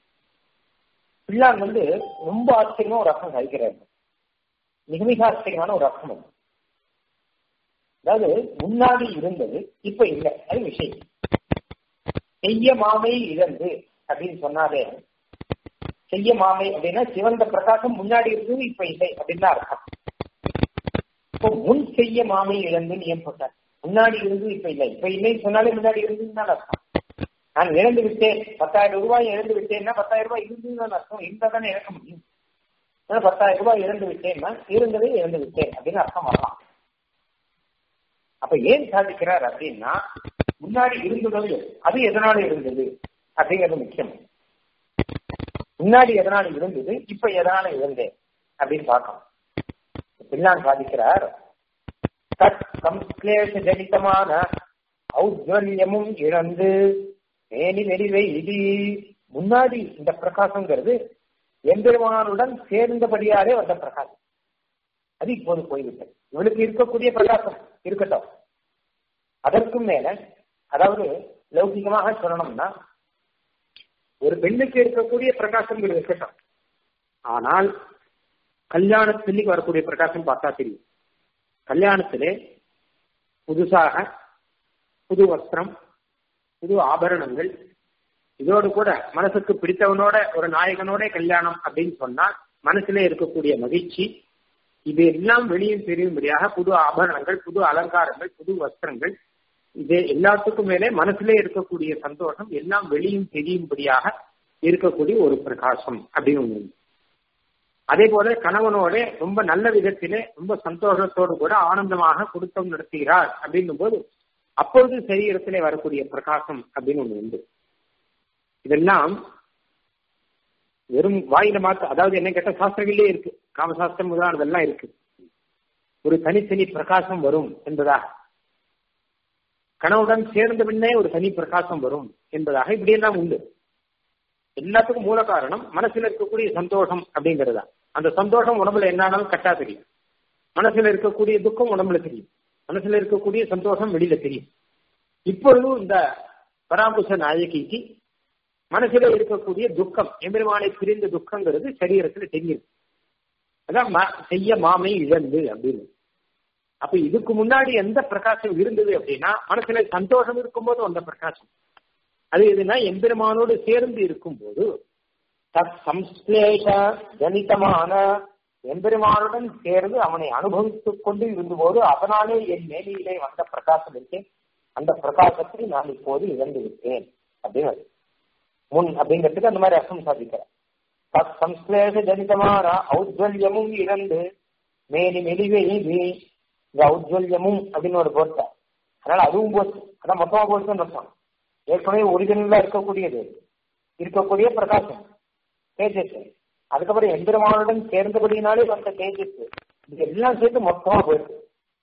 பிள்ளான் வந்து ரொம்ப ஆச்சரியமா ஒரு அர்த்தம் சாதிக்கிறாரு மிக மிக ஆச்சரியமான ஒரு அர்த்தம் அது அதாவது முன்னாடி இருந்தது இப்ப இல்லை அது விஷயம் செய்ய மாமை இழந்து அப்படின்னு சொன்னாலே செய்ய மாமை அப்படின்னா சிவந்த பிரகாசம் முன்னாடி இருந்தது இப்ப இல்லை அப்படின்னு தான் அர்த்தம் இப்போ முன் செய்ய மாமை இழந்துன்னு ஏன் போட்டார் முன்னாடி இருந்து இப்ப இல்லை இப்ப இல்லைன்னு சொன்னாலே முன்னாடி இருந்துன்னு தான் அர்த்தம் நான் இழந்து விட்டேன் பத்தாயிரம் ரூபாய் இழந்து விட்டேன்னா பத்தாயிரம் ரூபாய் இருந்ததுன்னு அர்த்தம் இருந்தா தானே இழக்க முடியும் ஏன்னா பத்தாயிரம் ரூபாய் இழந்து விட்டேன்னா இருந்ததே இழந்து விட்டேன் அப்படின்னு அர்த்தம் வரலாம் அப்ப ஏன் சாதிக்கிறார் அப்படின்னா முன்னாடி இருந்தது அது எதனால இருந்தது அப்படிங்கிறது முக்கியம் முன்னாடி எதனால இருந்தது இப்ப எதனால இருந்தேன் அப்படின்னு பார்க்கணும் பின்னான் சாதிக்கிறார் தத் சம்ஸ்லேஷ ஜனிதமான ஔஜ்வல்யமும் இழந்து மேனி நெறிவை இது முன்னாடி இந்த பிரகாசங்கிறது எம்பெருமானுடன் சேர்ந்தபடியாலே வந்த பிரகாசம் அது இப்போது போய்விட்டது இவளுக்கு இருக்கக்கூடிய பிரகாசம் இருக்கட்டும் அதற்கும் மேல அதாவது லௌகிகமாக சொல்லணும்னா ஒரு பெண்ணுக்கு இருக்கக்கூடிய பிரகாசம் இருக்கட்டும் ஆனால் கல்யாணத்துக்கு வரக்கூடிய பிரகாசம் பார்த்தா தெரியும் கல்யாணத்திலே புதுசாக புது வஸ்திரம் புது ஆபரணங்கள் இதோடு கூட மனசுக்கு பிடித்தவனோட ஒரு நாயகனோட கல்யாணம் அப்படின்னு சொன்னா மனசுல இருக்கக்கூடிய மகிழ்ச்சி இது எல்லாம் வெளியும் தெரியும்படியாக புது ஆபரணங்கள் புது அலங்காரங்கள் புது வஸ்திரங்கள் இது எல்லாத்துக்கும் மேலே மனசுல இருக்கக்கூடிய சந்தோஷம் எல்லாம் வெளியும் தெரியும்படியாக இருக்கக்கூடிய ஒரு பிரகாசம் அப்படின்னு ஒண்ணு அதே போல கணவனோட ரொம்ப நல்ல விதத்திலே ரொம்ப சந்தோஷத்தோடு கூட ஆனந்தமாக குடும்பம் நடத்துகிறார் அப்படின்னும் போது அப்பொழுது சரீரத்திலே வரக்கூடிய பிரகாசம் அப்படின்னு ஒண்ணு உண்டு இதெல்லாம் வெறும் வாயில மாத்த அதாவது என்ன கேட்ட சாஸ்திரங்களே இருக்கு காமசாஸ்திரம் முதலானதெல்லாம் இருக்கு ஒரு தனித்தனி பிரகாசம் வரும் என்பதாக கனவுடன் சேர்ந்த பின்னே ஒரு தனி பிரகாசம் வரும் என்பதாக இப்படியெல்லாம் உண்டு எல்லாத்துக்கும் மூல காரணம் மனசுல இருக்கக்கூடிய சந்தோஷம் அப்படிங்கிறதா அந்த சந்தோஷம் உடம்புல என்னாலும் கட்டா தெரியும் மனசுல இருக்கக்கூடிய துக்கம் உடம்புல தெரியும் மனசுல இருக்கக்கூடிய சந்தோஷம் வெளியில தெரியும் இப்பொழுதும் இந்த பராங்குச நாயகிக்கு மனசுல இருக்கக்கூடிய துக்கம் எம்பெருமானை பிரிந்த துக்கங்கிறது சரீரத்துல தெரியுது அதான் செய்ய மாமை இழந்து அப்படின்னு அப்ப இதுக்கு முன்னாடி எந்த பிரகாசம் இருந்தது அப்படின்னா மனசுல சந்தோஷம் இருக்கும்போது அந்த பிரகாசம் அது எதுனா எம்பெருமானோடு சேர்ந்து இருக்கும்போது தத் சம்ஸ்லேஷ ஜனிதமான எம்பெருமானுடன் சேர்ந்து அவனை அனுபவித்துக் கொண்டு இருந்தபோது அதனாலே என் மேலியிலே வந்த பிரகாசம் இருக்கேன் அந்த பிரகாசத்தை நான் இப்போது இழந்து விட்டேன் அப்படின்னு முன் அப்படிங்கிறதுக்கு அந்த மாதிரி அர்த்தம் சாதிக்கிறேன் தத் சம்ஸ்லேஷ ஜனிதமான ஔஜ்வல்யமும் இழந்து மேலி மெலிவை நீ இந்த ஔஜ்வல்யமும் அப்படின்னு ஒரு போட்ட அதனால அதுவும் போச்சு அதான் மொத்தமா போச்சுன்னு அர்த்தம் ஏற்கனவே ஒரிஜினலா இருக்கக்கூடியது இருக்கக்கூடிய பிரகாசம் தேஜஸ் அதுக்கப்புறம் எந்திரமானுடன் சேர்ந்தபடினாலே வந்த தேஜஸ் இது எல்லாம் சேர்த்து மொத்தமா போயிருக்கு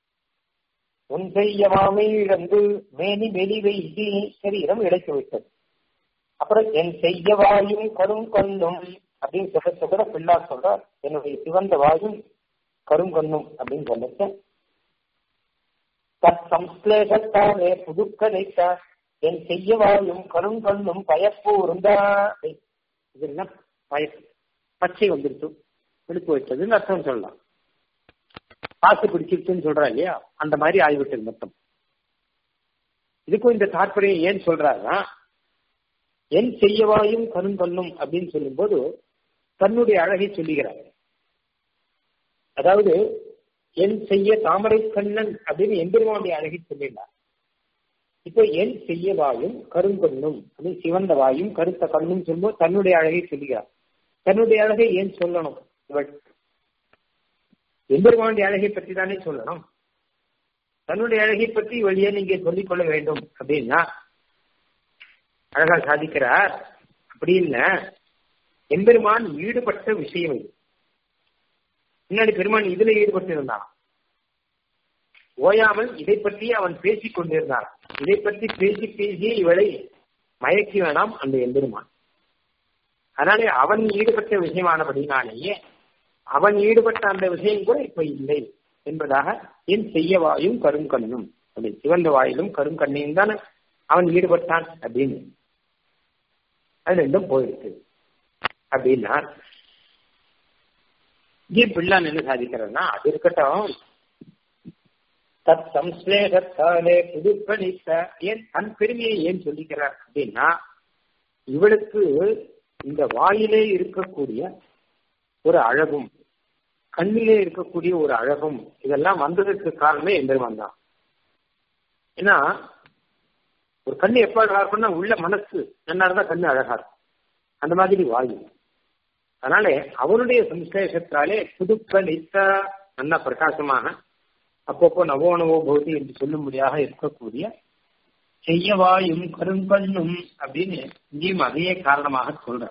உன் செய்யமாமை இழந்து மேனி மெலிவை இது சரீரம் இழைத்து விட்டது அப்புறம் என் செய்ய வாயும் கரும் கண்ணும் அப்படின்னு சொல்ல சொல்ற பிள்ளா சொல்ற என்னுடைய சிவந்த வாயும் கருங்கண்ணும் அப்படின்னு சொல்லிச்சேன் தத் சம்ஸ்லேஷத்தானே புதுக்கதைத்த என் செய்ய வாயும் கருங்கண்ணும் பயப்பூர்ந்தா இதெல்லாம் பய பச்சை வந்துருச்சு எடுத்து வச்சதுன்னு அர்த்தம் சொல்லலாம் காசு பிடிச்சிருச்சுன்னு சொல்றா இல்லையா அந்த மாதிரி ஆகிவிட்டது மொத்தம் இதுக்கும் இந்த தாற்பயம் ஏன் சொல்றாருன்னா என் செய்யவாயும் கருங்கல்லும் அப்படின்னு சொல்லும்போது தன்னுடைய அழகை சொல்லுகிறார் அதாவது என் செய்ய தாமரை கண்ணன் அப்படின்னு எம்பெருமானுடைய அழகை சொல்லினார் இப்ப என் செய்ய வாயும் கருங்கண்ணும் அப்படின்னு சிவந்த வாயும் கருத்த கண்ணும் சொல்லும்போது தன்னுடைய அழகை சொல்லுகிறார் தன்னுடைய அழகை ஏன் சொல்லணும் இவள் எம்பெருமானுடைய அழகை பற்றி தானே சொல்லணும் தன்னுடைய அழகை பற்றி இவள் ஏன் நீங்க சொல்லிக் கொள்ள வேண்டும் அப்படின்னா அழகா சாதிக்கிறார் அப்படி இல்ல எம்பெருமான் ஈடுபட்ட விஷயம் இது முன்னாடி பெருமான் இதுல ஈடுபட்டு இருந்தான் ஓயாமல் இதை பற்றி அவன் பேசிக் கொண்டிருந்தான் இதை பற்றி பேசி பேசி இவளை மயக்கி வேணாம் அந்த எம்பெருமான் அதனாலே அவன் ஈடுபட்ட விஷயமானபடினாலேயே அவன் ஈடுபட்ட அந்த விஷயம் கூட இப்ப இல்லை என்பதாக என் செய்ய வாயும் கருங்கண்ணும் அப்படி சிவந்த வாயிலும் கருங்கண்ணையும் தானே அவன் ஈடுபட்டான் அப்படின்னு அது ரெண்டும் போயிருக்கு அப்படின்னா இங்கே பிள்ளான் என்ன சாதிக்கிறன்னா அது இருக்கட்டும் தத் சம்ஸ்லேஷத்தாலே புதுப்பணித்த ஏன் தன் பெருமையை ஏன் சொல்லிக்கிறார் அப்படின்னா இவளுக்கு இந்த வாயிலே இருக்கக்கூடிய ஒரு அழகும் கண்ணிலே இருக்கக்கூடிய ஒரு அழகும் இதெல்லாம் வந்ததற்கு காரணமே எம்பெருமான் தான் ஏன்னா ஒரு கண்ணு எப்ப அழகா இருக்கும்னா உள்ள மனசு நல்லா இருந்தா கண்ணு அழகா இருக்கும் அந்த மாதிரி வாயு அதனால அவருடைய சம்ஸ்லேஷத்தாலே புதுக்களித்த நல்ல பிரகாசமாக அப்பப்போ நவோ நவோ பௌதி என்று சொல்லும்படியாக இருக்கக்கூடிய செய்யவாயும் கருங்கண்ணும் அப்படின்னு இங்கேயும் அதையே காரணமாக சொல்ற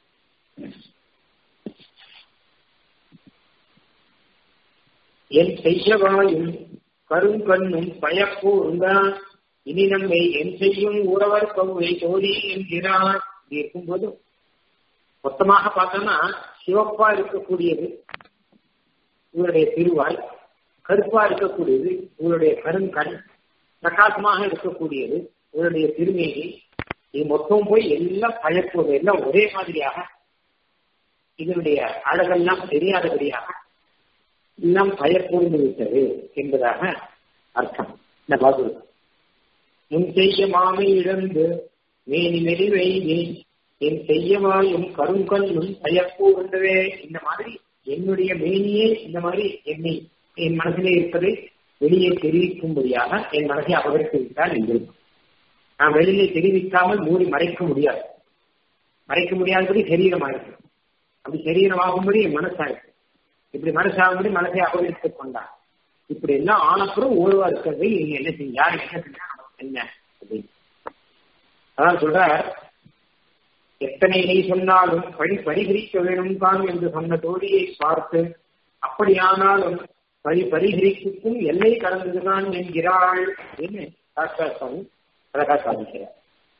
என் செய்யவாயும் கருங்கண்ணும் பயப்பூர்ந்தான் இனி நம்மை என் செய்யும் உறவர் கவ்வை தோழி என்கிறார் இப்படி இருக்கும்போது மொத்தமாக பார்த்தோம்னா சிவப்பா இருக்கக்கூடியது இவருடைய திருவாய் கருப்பா இருக்கக்கூடியது இவருடைய கருங்கண் பிரகாசமாக இருக்கக்கூடியது இவருடைய திருமேனி இது மொத்தம் போய் எல்லாம் பழக்குவது எல்லாம் ஒரே மாதிரியாக இதனுடைய அழகெல்லாம் தெரியாதபடியாக எல்லாம் பயப்பூர்ந்து விட்டது என்பதாக அர்த்தம் இந்த பாகுல் முன் செய்ய மாமை இழந்து மேனி மெலிவை நீ என் செய்யவாயும் கருங்கண்ணும் பயப்பூர்ந்தவே இந்த மாதிரி என்னுடைய மேனியே இந்த மாதிரி என்னை என் மனசிலே இருப்பதை வெளியே தெரிவிக்கும்படியாக என் மனசை அபகரித்து விட்டால் எங்கிருக்கும் நான் வெளியிலே தெரிவிக்காமல் மூடி மறைக்க முடியாது மறைக்க முடியாதபடி சரீரமாயிருக்கு அப்படி சரீரமாகும்படி என் மனசாயிருக்கு இப்படி மனசாகும்படி மனசை அபகரித்துக் கொண்டான் இப்படி எல்லாம் ஆனப்புறம் ஓய்வா இருக்கிறது நீங்க என்ன செய்ய யார் என்ன செஞ்சா நமக்கு என்ன அப்படின்னு அதான் சொல்ற எத்தனை நீ சொன்னாலும் பழி பரிகரிக்க வேணும் தான் என்று சொன்ன தோழியை பார்த்து அப்படியானாலும் பழி பரிகரிப்புக்கும் எல்லை கடந்ததுதான் என்கிறாள் என்று சாஸ்திரா சுவாமி அழகா சாதிக்கிறார்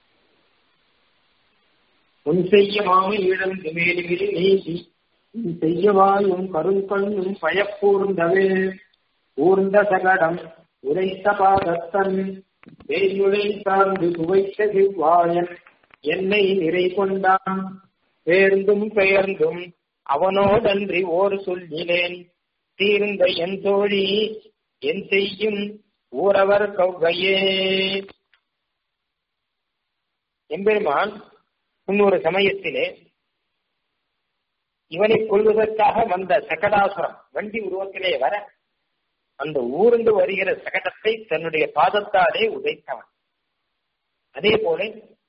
உன் செய்ய மாமை இழந்து மேலுமிரி நீதி உன் செய்யவாயும் கருங்கண்ணும் பயப்பூர்ந்தவே ஊர்ந்த சகடம் உரைத்த பாதத்தன் வேயுளை சார்ந்து சுவைத்த சிவ்வாயன் என்னை நிறை கொண்டான் பேர்ந்தும் பெயர்ந்தும் அவனோடன்றி ஓர் சொல்லினேன் தீர்ந்த என் தோழி என் செய்யும் ஊரவர் கௌகையே எம்பெருமான் முன்னொரு சமயத்திலே இவனை கொள்வதற்காக வந்த சகடாசுரம் வண்டி உருவத்திலே வர அந்த ஊர்ந்து வருகிற சகடத்தை தன்னுடைய பாதத்தாலே உதைத்தவன் அதே போல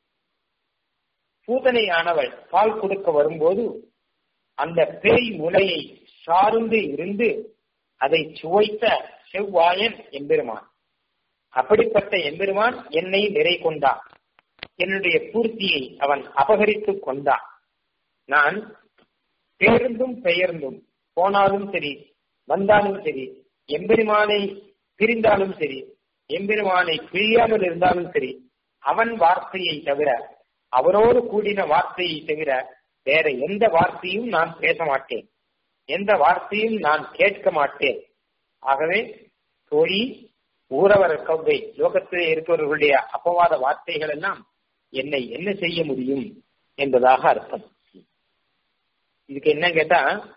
பூதனையானவள் பால் கொடுக்க வரும்போது அந்த பேய் முலையை சார்ந்து இருந்து அதை சுவைத்த செவ்வாயன் எம்பெருமான் அப்படிப்பட்ட எம்பெருமான் என்னை நிறை கொண்டான் என்னுடைய பூர்த்தியை அவன் அபகரித்துக் கொண்டான் நான் பேருந்தும் பெயர்ந்தும் போனாலும் சரி வந்தாலும் சரி எம்பெருமானை பிரிந்தாலும் சரி எம்பெருமானை பிரியாமல் இருந்தாலும் சரி அவன் வார்த்தையை தவிர அவரோடு கூடின வார்த்தையை தவிர வேற எந்த வார்த்தையும் நான் பேச மாட்டேன் எந்த வார்த்தையும் நான் கேட்க மாட்டேன் ஆகவே தோழி ஊரவர் கவ்வை லோகத்திலே இருப்பவர்களுடைய அப்பவாத வார்த்தைகள் எல்லாம் என்னை என்ன செய்ய முடியும் என்பதாக அர்த்தம் இதுக்கு என்ன கேட்டா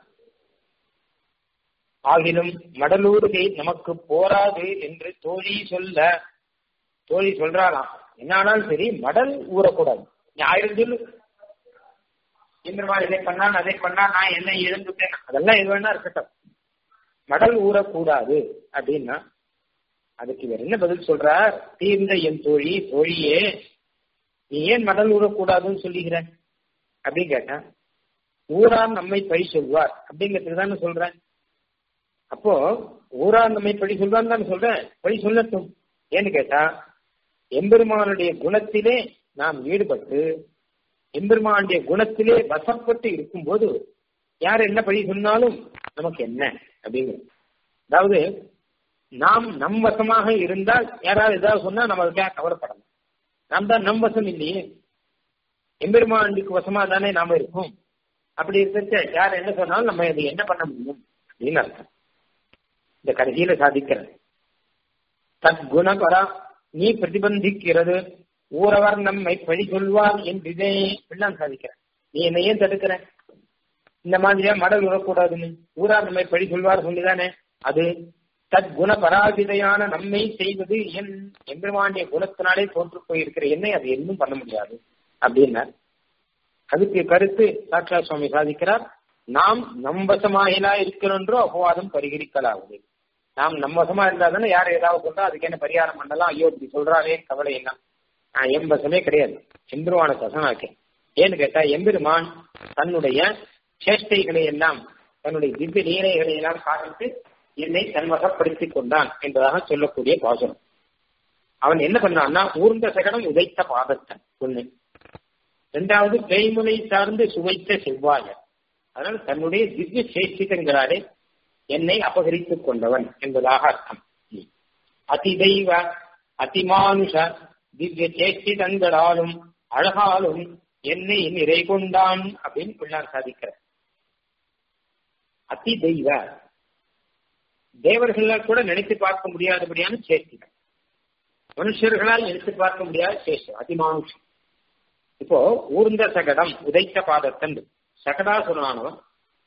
ஆகிலும் மடலூருகை நமக்கு போராது என்று தோழி சொல்ல தோழி சொல்றாராம் என்ன ஆனாலும் சரி மடல் ஊறக்கூடாது ஆயிரம் சொல்லு இந்திரமா இதை பண்ணான் அதை பண்ணா நான் என்ன இழந்துட்டேன் அதெல்லாம் எது வேணா இருக்கட்டும் மடல் ஊறக்கூடாது அப்படின்னா அதுக்கு இவர் என்ன பதில் சொல்றார் தீர்ந்த என் தோழி தோழியே நீ ஏன் மடல் ஊறக்கூடாதுன்னு சொல்லுகிற அப்படின்னு கேட்டா ஊரார் நம்மை பழி சொல்வார் அப்படிங்கிறதுக்கு தானே சொல்றேன் அப்போ ஊரார் நம்மை பழி சொல்வான்னு தானே சொல்றேன் பழி சொல்லட்டும் ஏன்னு கேட்டா எம்பெருமானுடைய குணத்திலே நாம் ஈடுபட்டு எம்பெருமானுடைய குணத்திலே வசப்பட்டு இருக்கும்போது யார் என்ன பழி சொன்னாலும் நமக்கு என்ன அப்படிங்கிற அதாவது நாம் நம் வசமாக இருந்தால் யாராவது ஏதாவது சொன்னா நம்ம அதுக்காக கவலைப்படலாம் நாம் தான் நம் வசம் இல்லையே எம்பெருமானுக்கு வசமா தானே நாம இருக்கோம் அப்படி இருக்கிற யார் என்ன சொன்னாலும் நம்ம இது என்ன பண்ண முடியும் அப்படின்னு அர்த்தம் இந்த கடைசியில சாதிக்கிறது தத் குணபரா நீ பிரதிபந்திக்கிறது ஊரவர் நம்மை பழி சொல்வார் என்றே எல்லாம் சாதிக்கிற நீ என்ன ஏன் தடுக்கிற இந்த மாதிரியா மடல் விடக்கூடாதுன்னு ஊரார் நம்மை பழி சொல்வார் சொல்லிதானே அது தத் குண பராஜிதையான நம்மை செய்வது என் எம்பெருமானிய குணத்தினாலே தோற்று போயிருக்கிற என்னை அது இன்னும் பண்ண முடியாது அப்படின்னார் அதுக்கு கருத்து சாட்சா சுவாமி சாதிக்கிறார் நாம் நம்பசமாயிலா இருக்கிறோன்றோ அபவாதம் பரிகரிக்கலாகுது நாம் நம்பசமா இருந்தா தானே யார் ஏதாவது சொல்றா அதுக்கு என்ன பரிகாரம் பண்ணலாம் ஐயோ இப்படி சொல்றாரே கவலை என்ன நான் எம்பசமே கிடையாது எம்பெருமான தசனாக்கேன் ஏன்னு கேட்டா எம்பெருமான் தன்னுடைய சேஷ்டைகளை எல்லாம் தன்னுடைய திவ்ய லீலைகளை எல்லாம் காண்பித்து என்னை தன்வசப்படுத்திக் கொண்டான் என்பதாக சொல்லக்கூடிய பாசனம் அவன் என்ன பண்ணான்னா ஊர்ந்த சகடம் உதைத்த பாதத்தன் ஒண்ணு இரண்டாவது பேய்முனை சார்ந்து சுவைத்த செவ்வாய அதனால் தன்னுடைய திவ்ய சேஷிதங்களாலே என்னை அபகரித்துக் கொண்டவன் என்பதாக அர்த்தம் அதிதெய்வ அதிமானுஷ திவ்ய சேஷிதங்களாலும் அழகாலும் என்னை நிறை கொண்டான் அப்படின்னு பிள்ளார் சாதிக்கிறார் அதி தெய்வ தேவர்களால் கூட நினைத்து பார்க்க முடியாதபடியான சேஷ்டிகள் மனுஷர்களால் நினைத்து பார்க்க முடியாத சேஷ்டம் அதிமானுஷம் இப்போ ஊர்ந்த சகடம் உதைத்த பாதத்தன் சகடாசுரனானவன்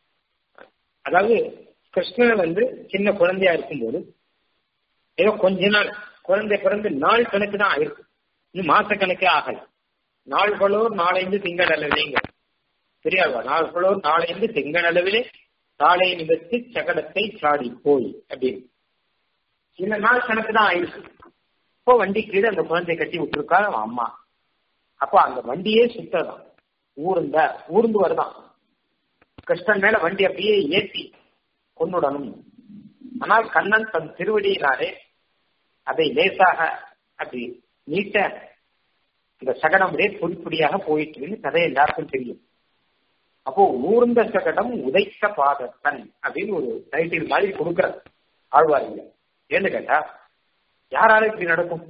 அதாவது கிருஷ்ணன் வந்து சின்ன குழந்தையா இருக்கும்போது ஏதோ கொஞ்ச நாள் குழந்தை பிறந்து நாள் கணக்கு தான் ஆயிருக்கு இன்னும் மாச கணக்கே ஆகல நாள்களோர் நாளைந்து திங்கள் அளவிலேங்க தெரியாதா நாள்களோர் நாளைந்து திங்கள் அளவிலே தாளை நிமித்து சகடத்தை சாடி போய் அப்படின்னு சில நாள் கணக்கு தான் ஆயிருக்கு இப்போ வண்டி கீழே அந்த குழந்தை கட்டி விட்டுருக்கா அவன் அம்மா அப்போ அந்த வண்டியே சுத்ததான் ஊர்ந்த ஊர்ந்து வருதான் கிருஷ்ணன் மேல வண்டி அப்படியே ஏற்றி கொண்டுடணும் ஆனால் கண்ணன் தன் திருவடியினாலே அதை லேசாக அப்படி நீட்ட இந்த சகடம் அப்படியே பொடி பொடியாக போயிட்டு கதை எல்லாருக்கும் தெரியும் அப்போ ஊர்ந்த சகடம் உதைத்த பாதத்தன் அப்படின்னு ஒரு டைட்டில் மாதிரி கொடுக்குற ஆழ்வாருங்க ஏன்னு கேட்டா யாரால இப்படி நடக்கும்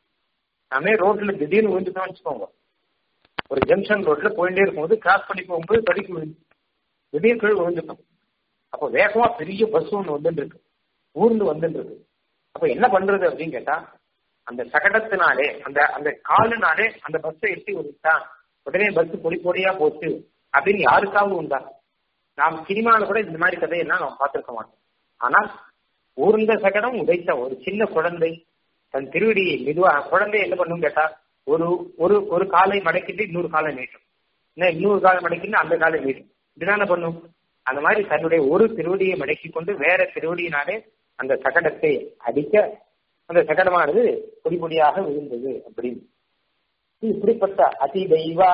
நாமே ரோட்ல திடீர்னு விழுந்துட்டோம் வச்சுக்கோங்க ஒரு ஜங்ஷன் ரோட்ல போயிட்டே இருக்கும்போது கிராஸ் பண்ணி போகும்போது தடிக்கு விழுந்து திடீர் கீழ் விழுந்துட்டோம் அப்போ வேகமா பெரிய பஸ் ஒன்று வந்துட்டு இருக்கு ஊர்ந்து வந்துட்டு இருக்கு அப்ப என்ன பண்றது அப்படின்னு கேட்டா அந்த சகடத்தினாலே அந்த அந்த காலுனாலே அந்த பஸ்ஸை எட்டி விட்டான் உடனே பஸ் பொடி பொடியா போச்சு அப்படின்னு யாருக்காவது உண்டா நாம் சினிமாவில் கூட இந்த மாதிரி கதையெல்லாம் நாம் பார்த்திருக்க மாட்டோம் ஆனால் ஊர்ந்த சகடம் உதைத்த ஒரு சின்ன குழந்தை தன் திருவடியை மெதுவா குழந்தை என்ன பண்ணும் கேட்டா ஒரு ஒரு ஒரு காலை மடக்கிட்டு இன்னொரு காலை நீட்டும் இன்னும் இன்னொரு காலை மடக்கிட்டு அந்த காலை நீட்டும் இதுதானே பண்ணும் அந்த மாதிரி தன்னுடைய ஒரு திருவடியை மடக்கி கொண்டு வேற திருவடியினாலே அந்த சகடத்தை அடிக்க அந்த சகடமானது பொடி பொடியாக விழுந்தது அப்படின்னு இப்படிப்பட்ட அதி தெய்வா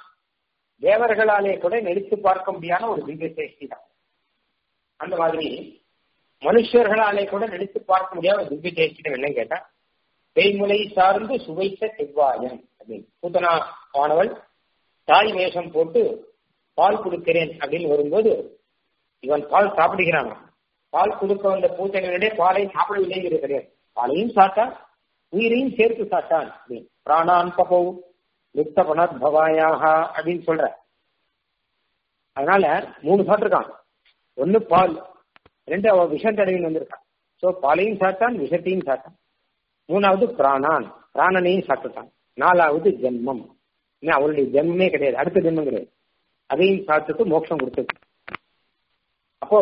தேவர்களாலே கூட நெரித்து பார்க்க முடியாத ஒரு திவ்ய சேஷ்டி தான் அந்த மாதிரி மனுஷர்களாலே கூட நினைத்து பார்க்க முடியாத ஒரு திவ்ய சேஷ்டிடம் என்னன்னு கேட்டா பேய்முலை சார்ந்து சுவைத்த செவ்வாயன் அப்படின்னு பூத்தனா ஆனவள் தாய் வேஷம் போட்டு பால் கொடுக்கிறேன் அப்படின்னு வரும்போது இவன் பால் சாப்பிடுகிறான் பால் கொடுக்க வந்த பூத்தனிடையே பாலை சாப்பிடவில்லைங்கிறது கிடையாது பாலையும் சாட்டான் உயிரையும் சேர்த்து சாட்டான் அப்படின்னு பிராணான் பகோ லிப்த பணத் பவாயாக அப்படின்னு சொல்ற அதனால மூணு சாப்பிட்டுருக்கான் ஒன்னு பால் ரெண்டு அவ விஷம் தடவின்னு வந்திருக்கான் சோ பாலையும் சாப்பிட்டான் விஷத்தையும் சாப்பிட்டான் மூணாவது பிராணான் பிராணனையும் சாப்பிட்டுட்டான் நாலாவது ஜென்மம் இன்னும் அவளுடைய ஜென்மமே கிடையாது அடுத்த ஜென்மம் கிடையாது அதையும் சாப்பிட்டுட்டு மோட்சம் கொடுத்தது அப்போ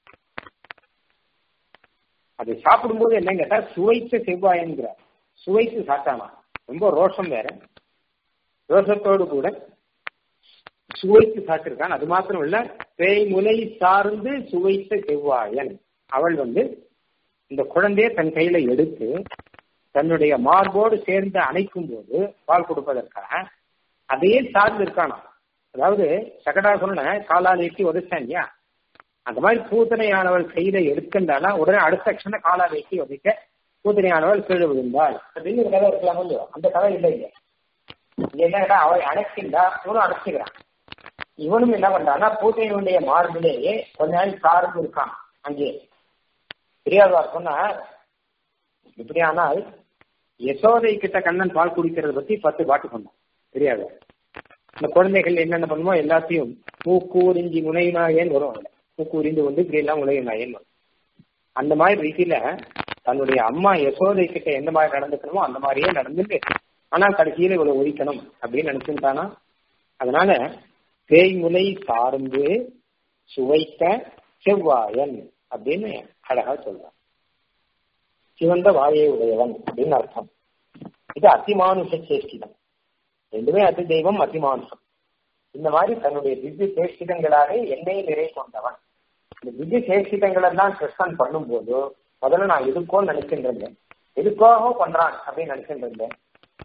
அதை சாப்பிடும்போது என்ன கேட்டா சுவைத்த செவ்வாயன்கிறார் சுவைத்து சாப்பிட்டானா ரொம்ப ரோஷம் வேற ரோஷத்தோடு கூட சுவைத்து சாப்பிட்டிருக்கான் அது மாத்திரம் இல்ல பேய்முலை சார்ந்து சுவைத்த செவ்வாயன் அவள் வந்து இந்த குழந்தைய தன் கையில எடுத்து தன்னுடைய மார்போடு சேர்ந்து அணைக்கும் போது பால் கொடுப்பதற்காக அதையே சார்ந்து இருக்கானா அதாவது சகடாசுரனை காலால் ஏற்றி உதைச்சான் இல்லையா அந்த மாதிரி பூத்தனையானவள் கையில எடுக்கின்றானா உடனே அடுத்த க்ஷணம் காலால் ஏற்றி உதைக்க பூத்தனையானவள் கீழே விழுந்தாள் அப்படின்னு ஒரு கதை இருக்கலாம் இல்லையோ அந்த கதை இல்லை இல்லையா இங்க என்ன கேட்டா அவள் அணைக்கின்றா இவனும் அணைச்சிக்கிறான் இவனும் என்ன பண்றான்னா பூத்தையினுடைய மார்பிலேயே கொஞ்ச நாள் சார்ந்து இருக்கான் அங்கே பெரியாழ்வார் சொன்னார் இப்படி ஆனால் யசோதை கிட்ட கண்ணன் பால் குடிக்கிறத பத்தி பத்து பாட்டு சொன்னான் பெரியாழ்வார் இந்த குழந்தைகள் என்னென்ன பண்ணுமோ எல்லாத்தையும் மூக்கூறிஞ்சி முனைநாயன் வரும் அதுல மூக்கூறிந்து வந்து இப்படி எல்லாம் உலகினாயன் வரும் அந்த மாதிரி ரீதியில தன்னுடைய அம்மா யசோதை கிட்ட எந்த மாதிரி நடந்துக்கணுமோ அந்த மாதிரியே நடந்துட்டு ஆனா கடைசியில இவ்வளவு ஒழிக்கணும் அப்படின்னு நினைச்சுட்டானா அதனால தேய்முலை சார்ந்து சுவைத்த செவ்வாயன் அப்படின்னு அழகா சொல்றான் சிவந்த வாயை உடையவன் அப்படின்னு அர்த்தம் இது அத்திமானுஷ சேஷ்டிதம் ரெண்டுமே அதி தெய்வம் அத்திமானுஷம் இந்த மாதிரி தன்னுடைய திவ்ய சேஷ்டிதங்களாலே என்னை நிறை கொண்டவன் இந்த திவ்ய சேஷ்டிதங்களை எல்லாம் கிருஷ்ணன் பண்ணும்போது முதல்ல நான் எதுக்கோ நினைச்சுட்டு இருந்தேன் எதுக்காக பண்றான் அப்படின்னு நினைச்சுட்டு இருந்தேன்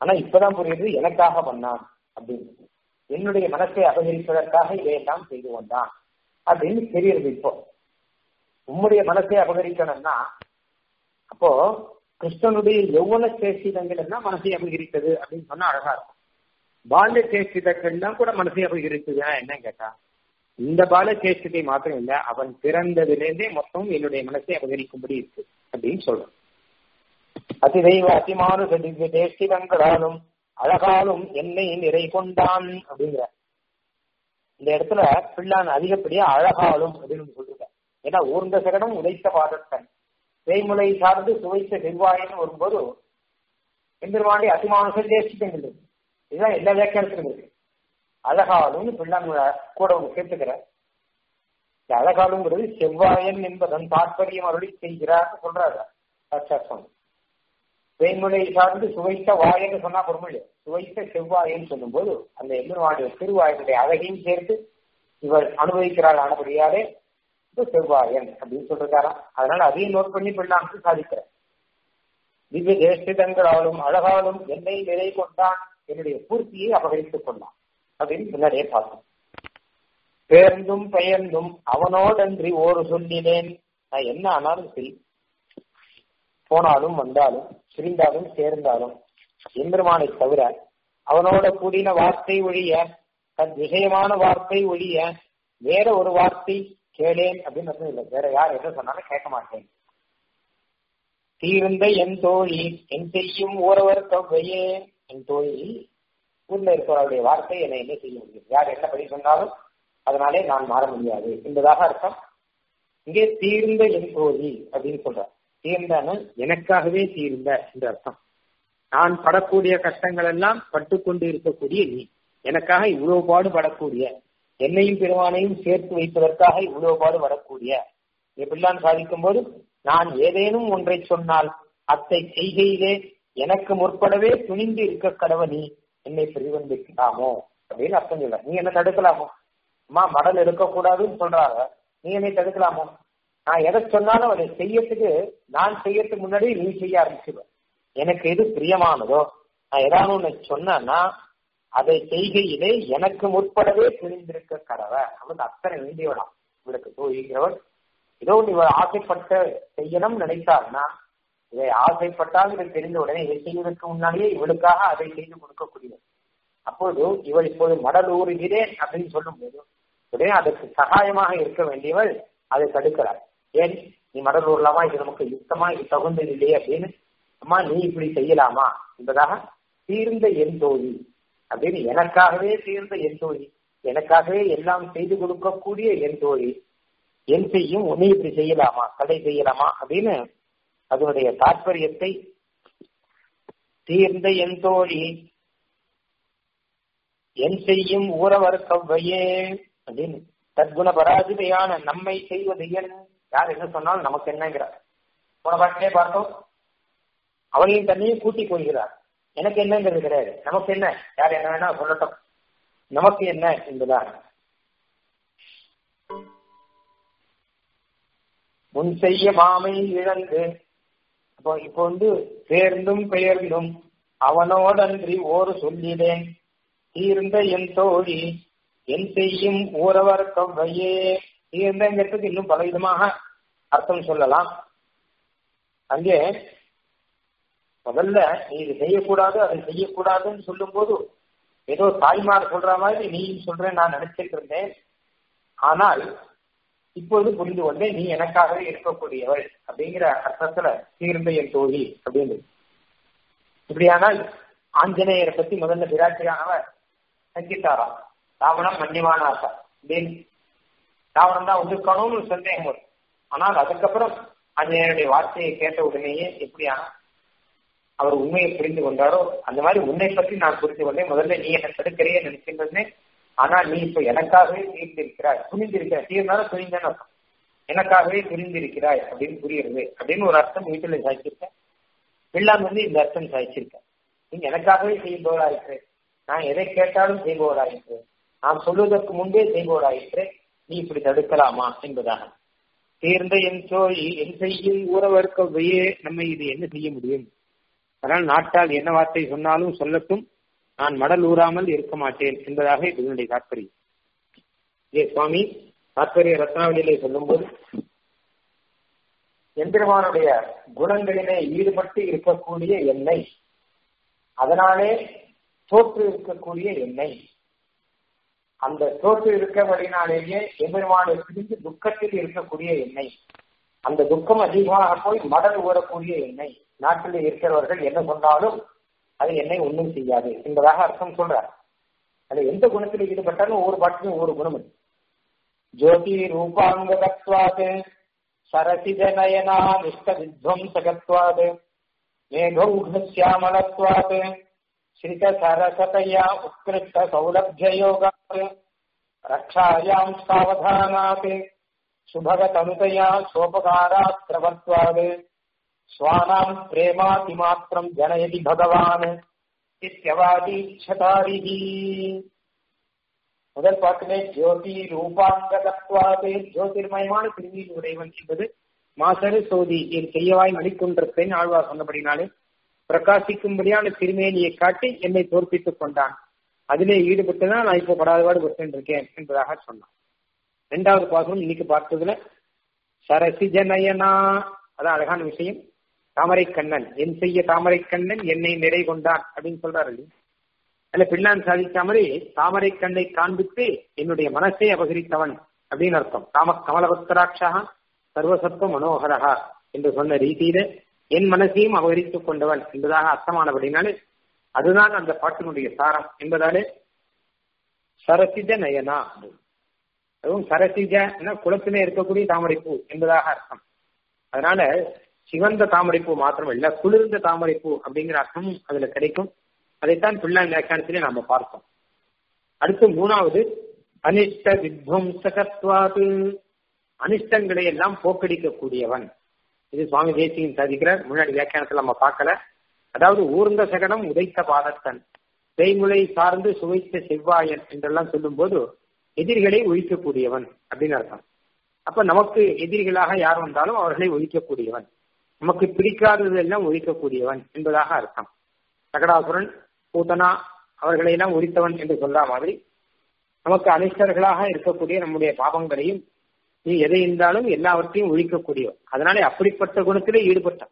ஆனா இப்பதான் புரியுது எனக்காக பண்ணான் அப்படின்னு என்னுடைய மனசை அபகரிப்பதற்காக இதையெல்லாம் செய்து கொண்டான் அப்படின்னு தெரியுது இப்போ உம்முடைய மனசை அபகரிக்கணும்னா அப்போ கிருஷ்ணனுடைய யௌவன சேஷிதங்கள் எல்லாம் மனசை அபகரித்தது அப்படின்னு சொன்னா அழகா இருக்கும் பால்ய சேஷிதங்கள்லாம் கூட மனசை அபகரித்ததுன்னா என்ன கேட்டா இந்த பால சேஷிதை மாத்திரம் இல்ல அவன் பிறந்ததிலிருந்தே மொத்தம் என்னுடைய மனசை அபகரிக்கும்படி இருக்கு அப்படின்னு சொல்றான் அதிதெய்வ அதிமானு திவ்ய தேஷ்டிதங்களாலும் அழகாலும் என்னை நிறை கொண்டான் அப்படிங்கிற இந்த இடத்துல பிள்ளான் அதிகப்படியா அழகாலும் அப்படின்னு சொல்லிருக்க ஏன்னா ஊர்ந்த சகடம் உதைத்த பாதத்தன் தேய்முலை சார்ந்து சுவைத்த செவ்வாயின்னு வரும்போது எம்பெருமாண்டி அதிமானுஷ தேசித்தங்கள் இதுதான் எல்லா வியாக்கியானத்திலும் இருக்கு அழகாலும் பிள்ளான் கூட ஒன்று சேர்த்துக்கிற இந்த அழகாலுங்கிறது செவ்வாயன் என்பதன் தாற்பயம் அருளி செய்கிறார் சொல்றாரு சாட்சாத் தேன்முலை சார்ந்து சுவைத்த வாயன்னு சொன்னா பொறுமொழி சுவைத்த செவ்வாயன்னு சொல்லும்போது அந்த எம்பெருமானுடைய திருவாயனுடைய அழகையும் சேர்த்து இவர் அனுபவிக்கிறாள் ஆனபடியாலே இது செவ்வாயன் அப்படின்னு சொல்றாராம் அதனால அதையும் நோட் பண்ணி பிள்ளாங்க சாதிக்கிறார் திவ்ய தேஷ்டிதங்களாலும் அழகாலும் என்னை நிலை கொண்டான் என்னுடைய பூர்த்தியை அபகரித்துக் கொண்டான் அப்படின்னு முன்னாடியே பார்த்தோம் பேர்ந்தும் பெயர்ந்தும் அவனோடன்றி ஒரு சொல்லினேன் நான் என்ன ஆனாலும் சரி போனாலும் வந்தாலும் பிரிந்தாலும் சேர்ந்தாலும் எம்பெருமானை தவிர அவனோட கூடின வார்த்தை ஒழிய தன் விஷயமான வார்த்தை ஒழிய வேற ஒரு வார்த்தை கேளேன் அப்படின்னு அர்த்தம் இல்லை வேற யார் எதை சொன்னாலும் கேட்க மாட்டேன் தீர்ந்த என் தோழி என் செய்யும் ஊரவர் தொகையே என் தோழி ஊர்ல இருக்கிறவருடைய வார்த்தை என்னை என்ன செய்ய முடியும் யார் என்ன படி சொன்னாலும் அதனாலே நான் மாற முடியாது என்பதாக அர்த்தம் இங்கே தீர்ந்த என் தோழி அப்படின்னு சொல்ற தீர்ந்தான எனக்காகவே தீர்ந்த என்று அர்த்தம் நான் படக்கூடிய கஷ்டங்கள் எல்லாம் பட்டு கொண்டு இருக்கக்கூடிய நீ எனக்காக இவ்வளவு பாடுபடக்கூடிய என்னையும் பெருமானையும் சேர்த்து வைப்பதற்காக இவ்வளவு பாடுபடக்கூடிய எப்படிலாம் சாதிக்கும் போது நான் ஏதேனும் ஒன்றை சொன்னால் அத்தை செய்கையிலே எனக்கு முற்படவே துணிந்து இருக்க கடவை நீ என்னை பிரிவந்திக்கலாமோ அப்படின்னு அர்த்தம் சொல்ல நீ என்ன தடுக்கலாமோ அம்மா மடல் இருக்கக்கூடாதுன்னு சொல்றாங்க நீ என்னை தடுக்கலாமோ நான் எதை சொன்னாலும் அதை செய்யறதுக்கு நான் செய்யறதுக்கு முன்னாடி நீ செய்ய ஆரம்பிச்சுடுவேன் எனக்கு எது பிரியமானதோ நான் ஏதாவது ஒண்ணு சொன்னா அதை செய்கையிலே எனக்கு முற்படவே துணிந்திருக்க கடவை அவன் அத்தனை வேண்டியவனாம் இவளுக்கு தோழிகிறவள் ஏதோ இவள் ஆசைப்பட்ட செய்யணும் நினைத்தார்னா இதை ஆசைப்பட்டால் இதை தெரிந்த உடனே இதை செய்வதற்கு முன்னாடியே இவளுக்காக அதை செய்து கொடுக்கக்கூடியது அப்போது இவள் இப்போது மடல் ஊறுகிறேன் அப்படின்னு சொல்லும் போது உடனே அதற்கு சகாயமாக இருக்க வேண்டியவள் அதை தடுக்கிறாள் ஏன் நீ மடல் ஊரலாமா இது நமக்கு யுத்தமா இது தகுந்தது இல்லையே அப்படின்னு அம்மா நீ இப்படி செய்யலாமா என்பதாக தீர்ந்த என் தோழி அப்படின்னு எனக்காகவே தீர்ந்த என் தோழி எனக்காகவே எல்லாம் செய்து கொடுக்கக்கூடிய என் தோழி என் செய்யும் உன்னை இப்படி செய்யலாமா தடை செய்யலாமா அப்படின்னு அதனுடைய தாற்பயத்தை தீர்ந்த என் தோழி என் செய்யும் ஊரவர் கவ்வையே அப்படின்னு தற்குண பராஜிதையான நம்மை செய்வது என் யார் என்ன சொன்னாலும் நமக்கு என்னங்கிறார் போன பாட்டிலே பார்த்தோம் அவனையும் தன்னையும் கூட்டி கொள்கிறார் எனக்கு என்னங்கிறது கிடையாது நமக்கு என்ன யார் என்ன வேணா சொல்லட்டும் நமக்கு என்ன என்பதாக முன் செய்ய மாமை இழந்து அப்போ இப்போ வந்து சேர்ந்தும் பெயர்ந்தும் அவனோடன்றி ஓர் சொல்லிடேன் தீர்ந்த என் தோழி என் செய்யும் ஊரவர் கவ்வையே தீர்ந்தங்கிறதுக்கு இன்னும் பல விதமாக அர்த்தம் சொல்லலாம் அங்கே முதல்ல நீ இது செய்யக்கூடாது அதை செய்யக்கூடாதுன்னு சொல்லும் போது ஏதோ தாய்மார் சொல்ற மாதிரி நீயும் சொல்றேன் நான் நினைச்சிட்டு இருந்தேன் ஆனால் இப்பொழுது புரிந்து கொண்டேன் நீ எனக்காகவே இருக்கக்கூடியவள் அப்படிங்கிற அர்த்தத்துல தீர்ந்த என் தோழி அப்படின்னு இப்படியானால் ஆஞ்சநேயரை பத்தி முதல்ல விராட்டியானவர் சங்கித்தாராம் ராவணம் மன்னிவானாசா அப்படின்னு ராவணம் தான் ஒதுக்கணும்னு சந்தேகம் வரும் ஆனால் அதுக்கப்புறம் ஆஞ்சநேயருடைய வார்த்தையை கேட்ட உடனேயே எப்படியானா அவர் உண்மையை புரிந்து கொண்டாரோ அந்த மாதிரி உன்னை பற்றி நான் புரிந்து கொண்டேன் முதல்ல நீ என்ன தடுக்கிறையே நினைக்கின்றேன் ஆனா நீ இப்ப எனக்காகவே தீர்ந்திருக்கிறாய் துணிந்திருக்கிறாய் தீர்ந்தாலும் துணிந்தான அர்த்தம் எனக்காகவே புரிந்திருக்கிறாய் அப்படின்னு புரியுறது அப்படின்னு ஒரு அர்த்தம் வீட்டுல சாய்ச்சிருக்கேன் பிள்ளான் வந்து இந்த அர்த்தம் சாய்ச்சிருக்கேன் நீங்க எனக்காகவே செய்பவராயிருக்கிறேன் நான் எதை கேட்டாலும் செய்பவராயிருக்கிறேன் நான் சொல்வதற்கு முன்பே செய்பவராயிருக்கிறேன் நீ இப்படி தடுக்கலாமா என்பதாக தேர்ந்த என் சோழி என் செய்யும் ஊரவர்க்கவையே நம்ம இது என்ன செய்ய முடியும் அதனால் நாட்டால் என்ன வார்த்தை சொன்னாலும் சொல்லட்டும் நான் மடல் ஊறாமல் இருக்க மாட்டேன் என்பதாக இதனுடைய தாற்பயம் ஏ சுவாமி தாற்பரிய ரத்னாவளியிலே சொல்லும்போது எம்பெருமானுடைய குணங்களிலே ஈடுபட்டு இருக்கக்கூடிய எண்ணெய் அதனாலே தோற்று இருக்கக்கூடிய எண்ணெய் அந்த தோற்று இருக்கபடினாலேயே எம்பெருமானை பிரிந்து துக்கத்தில் இருக்கக்கூடிய எண்ணெய் அந்த துக்கம் அதிகமாக போய் மடல் ஊறக்கூடிய எண்ணெய் நாட்டில் இருக்கிறவர்கள் என்ன சொன்னாலும் அது என்னை ஒன்றும் செய்யாது என்பதாக அர்த்தம் சொல்றார் அது எந்த குணத்தில் ஈடுபட்டாலும் ஒவ்வொரு பாட்டிலும் ஒவ்வொரு குணம் இருக்கு ஜோதி ரூபாங்கத்வாது சரசிஜ நயனா நிஷ்ட வித்வம்சகத்வாது மேகௌகசியாமலத்வாது ஸ்ரித சரசதையா உத்கிருஷ்ட சௌலபியயோகாத் ரக்ஷாயாம் சாவதானாத் சுபகதனுதயா சோபகாராத் பிரவத்வாத் ஸ்வானாம் பிரேமாதிமாத்திரம் ஜனயதி பகவான் இத்தியவாதீட்சதாரிஹி முதல் பாட்டிலே ஜோதி ரூபாங்கதத்வாது ஜோதிர்மயமான திருவியில் உடையவன் என்பது மாசரு சோதி என் செய்யவாய் மணிக்குன்றத்தை ஆழ்வார் சொன்னபடினாலே பிரகாசிக்கும்படியான திருமேனியை காட்டி என்னை தோற்பித்துக் கொண்டான் அதிலே ஈடுபட்டுதான் நான் இப்போ படாதவாடு பட்டு இருக்கேன் என்பதாக சொன்னான் இரண்டாவது பாசனம் இன்னைக்கு பார்த்ததுல சரசிஜ நயனா அதான் அழகான விஷயம் தாமரை கண்ணன் என் செய்ய தாமரை கண்ணன் என்னை நிறை கொண்டான் அப்படின்னு சொல்றாரு இல்லையா அதுல பிள்ளான் சாதித்த மாதிரி தாமரை கண்ணை காண்பித்து என்னுடைய மனசை அபகரித்தவன் அப்படின்னு அர்த்தம் காம கமலபக்தராட்சா சர்வசத்வ மனோகரஹா என்று சொன்ன ரீதியில என் மனசையும் அபகரித்துக் கொண்டவன் என்பதாக அர்த்தமானபடினாலே அதுதான் அந்த பாட்டினுடைய சாரம் என்பதாலே சரசிஜ நயனா அதுவும் சரசிஜ குளத்திலே இருக்கக்கூடிய தாமரைப்பூ என்பதாக அர்த்தம் அதனால சிவந்த தாமரைப்பூ மாத்திரம் இல்ல குளிர்ந்த தாமரைப்பூ அப்படிங்கிற அர்த்தமும் அதுல கிடைக்கும் அதைத்தான் பிள்ளான் வியாக்கியானத்திலே நாம பார்த்தோம் அடுத்து மூணாவது அனிஷ்ட வித்வம்சகத்வாது அனிஷ்டங்களை எல்லாம் போக்கடிக்கக்கூடியவன் இது சுவாமி தேசியம் சாதிக்கிறார் முன்னாடி வியாக்கியானத்தில் நம்ம பார்க்கல அதாவது ஊர்ந்த சகடம் உதைத்த பாதத்தன் தேய்முலை சார்ந்து சுவைத்த செவ்வாயன் என்றெல்லாம் சொல்லும் போது எதிரிகளை ஒழிக்கக்கூடியவன் அப்படின்னு அர்த்தம் அப்ப நமக்கு எதிரிகளாக யார் வந்தாலும் அவர்களை ஒழிக்கக்கூடியவன் நமக்கு பிடிக்காதது எல்லாம் ஒழிக்கக்கூடியவன் என்பதாக அர்த்தம் சகடாசுரன் பூதனா அவர்களை எல்லாம் ஒழித்தவன் என்று சொல்ற மாதிரி நமக்கு அனிஷ்டர்களாக இருக்கக்கூடிய நம்முடைய பாவங்களையும் நீ எதை இருந்தாலும் எல்லாவற்றையும் ஒழிக்கக்கூடியவன் அதனாலே அப்படிப்பட்ட குணத்திலே ஈடுபட்டான்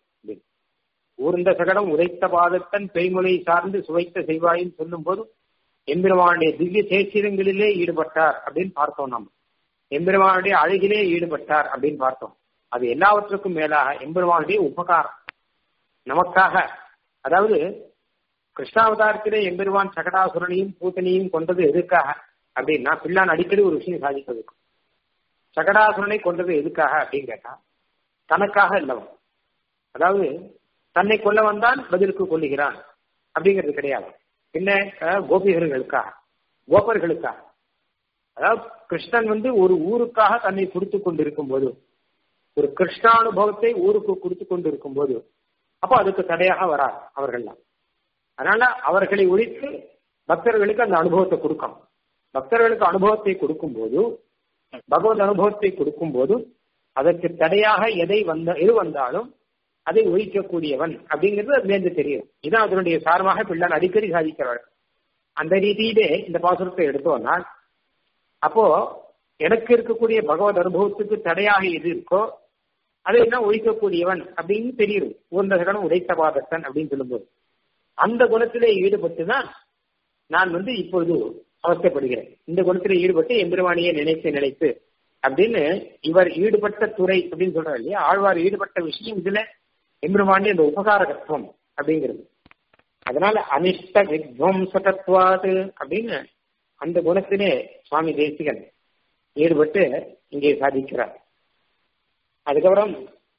ஊர்ந்த சகடம் உதைத்த பாதத்தன் பெய்மொழி சார்ந்து சுவைத்த செய்வாயும் சொல்லும் போது எம்பெருமானுடைய திவ்ய சேச்சிரங்களிலே ஈடுபட்டார் அப்படின்னு பார்த்தோம் நம்ம எம்பெருமானுடைய அழகிலே ஈடுபட்டார் அப்படின்னு பார்த்தோம் அது எல்லாவற்றுக்கும் மேலாக எம்பெருமானுடைய உபகாரம் நமக்காக அதாவது கிருஷ்ணாவதாரத்திலே எம்பெருமான் சகடாசுரனையும் பூத்தனையும் கொண்டது எதுக்காக அப்படின்னா பிள்ளான் அடிக்கடி ஒரு விஷயம் சாதிப்பதற்கு சகடாசுரனை கொண்டது எதுக்காக அப்படின்னு கேட்டா தனக்காக இல்லவன் அதாவது தன்னை கொல்ல வந்தான் பதிலுக்கு கொல்லுகிறான் அப்படிங்கிறது கிடையாது பின்ன கோபிகர்களுக்காக கோபர்களுக்காக அதாவது கிருஷ்ணன் வந்து ஒரு ஊருக்காக தன்னை கொடுத்து கொண்டிருக்கும் போது ஒரு கிருஷ்ணானுபவத்தை ஊருக்கு கொடுத்து கொண்டிருக்கும் போது அப்போ அதுக்கு தடையாக வராது அவர்கள்லாம் அதனால அவர்களை ஒழித்து பக்தர்களுக்கு அந்த அனுபவத்தை கொடுக்கணும் பக்தர்களுக்கு அனுபவத்தை கொடுக்கும் போது பகவத் அனுபவத்தை கொடுக்கும் போது அதற்கு தடையாக எதை வந்த எது வந்தாலும் அதை ஒழிக்கக்கூடியவன் அப்படிங்கிறது அதுலேருந்து தெரியும் இதான் அதனுடைய சாரமாக பிள்ளான் அடிக்கடி சாதிக்கிறார்கள் அந்த ரீதியிலே இந்த பாசுரத்தை எடுத்தோம்னா அப்போ எனக்கு இருக்கக்கூடிய பகவத் அனுபவத்துக்கு தடையாக எது இருக்கோ அதை என்ன ஒழிக்கக்கூடியவன் அப்படின்னு தெரியுது ஊர்ந்தகனும் உடைத்த பாதத்தன் அப்படின்னு சொல்லும்போது அந்த குணத்திலே ஈடுபட்டு தான் நான் வந்து இப்பொழுது அவஸ்தைப்படுகிறேன் இந்த குணத்திலே ஈடுபட்டு எம்பெருமானியை நினைத்து நினைத்து அப்படின்னு இவர் ஈடுபட்ட துறை அப்படின்னு சொல்றாரு இல்லையா ஆழ்வார் ஈடுபட்ட விஷயம் இதுல எம்பெருமாண்டி அந்த உபகாரகத்துவம் அப்படிங்கிறது அதனால அனிஷ்ட வித்வம்சகத்வாது அப்படின்னு அந்த குணத்திலே சுவாமி தேசிகன் ஈடுபட்டு இங்கே சாதிக்கிறார் அதுக்கப்புறம்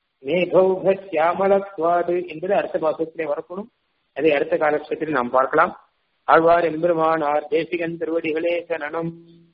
மேகௌகியாமலத்வாது என்பது அடுத்த பாசத்திலே வரப்படும் அதை அடுத்த காலட்சத்தில் நாம் பார்க்கலாம் ஆழ்வார் எம்பெருமானார் தேசிகன் திருவடிகளே சரணம்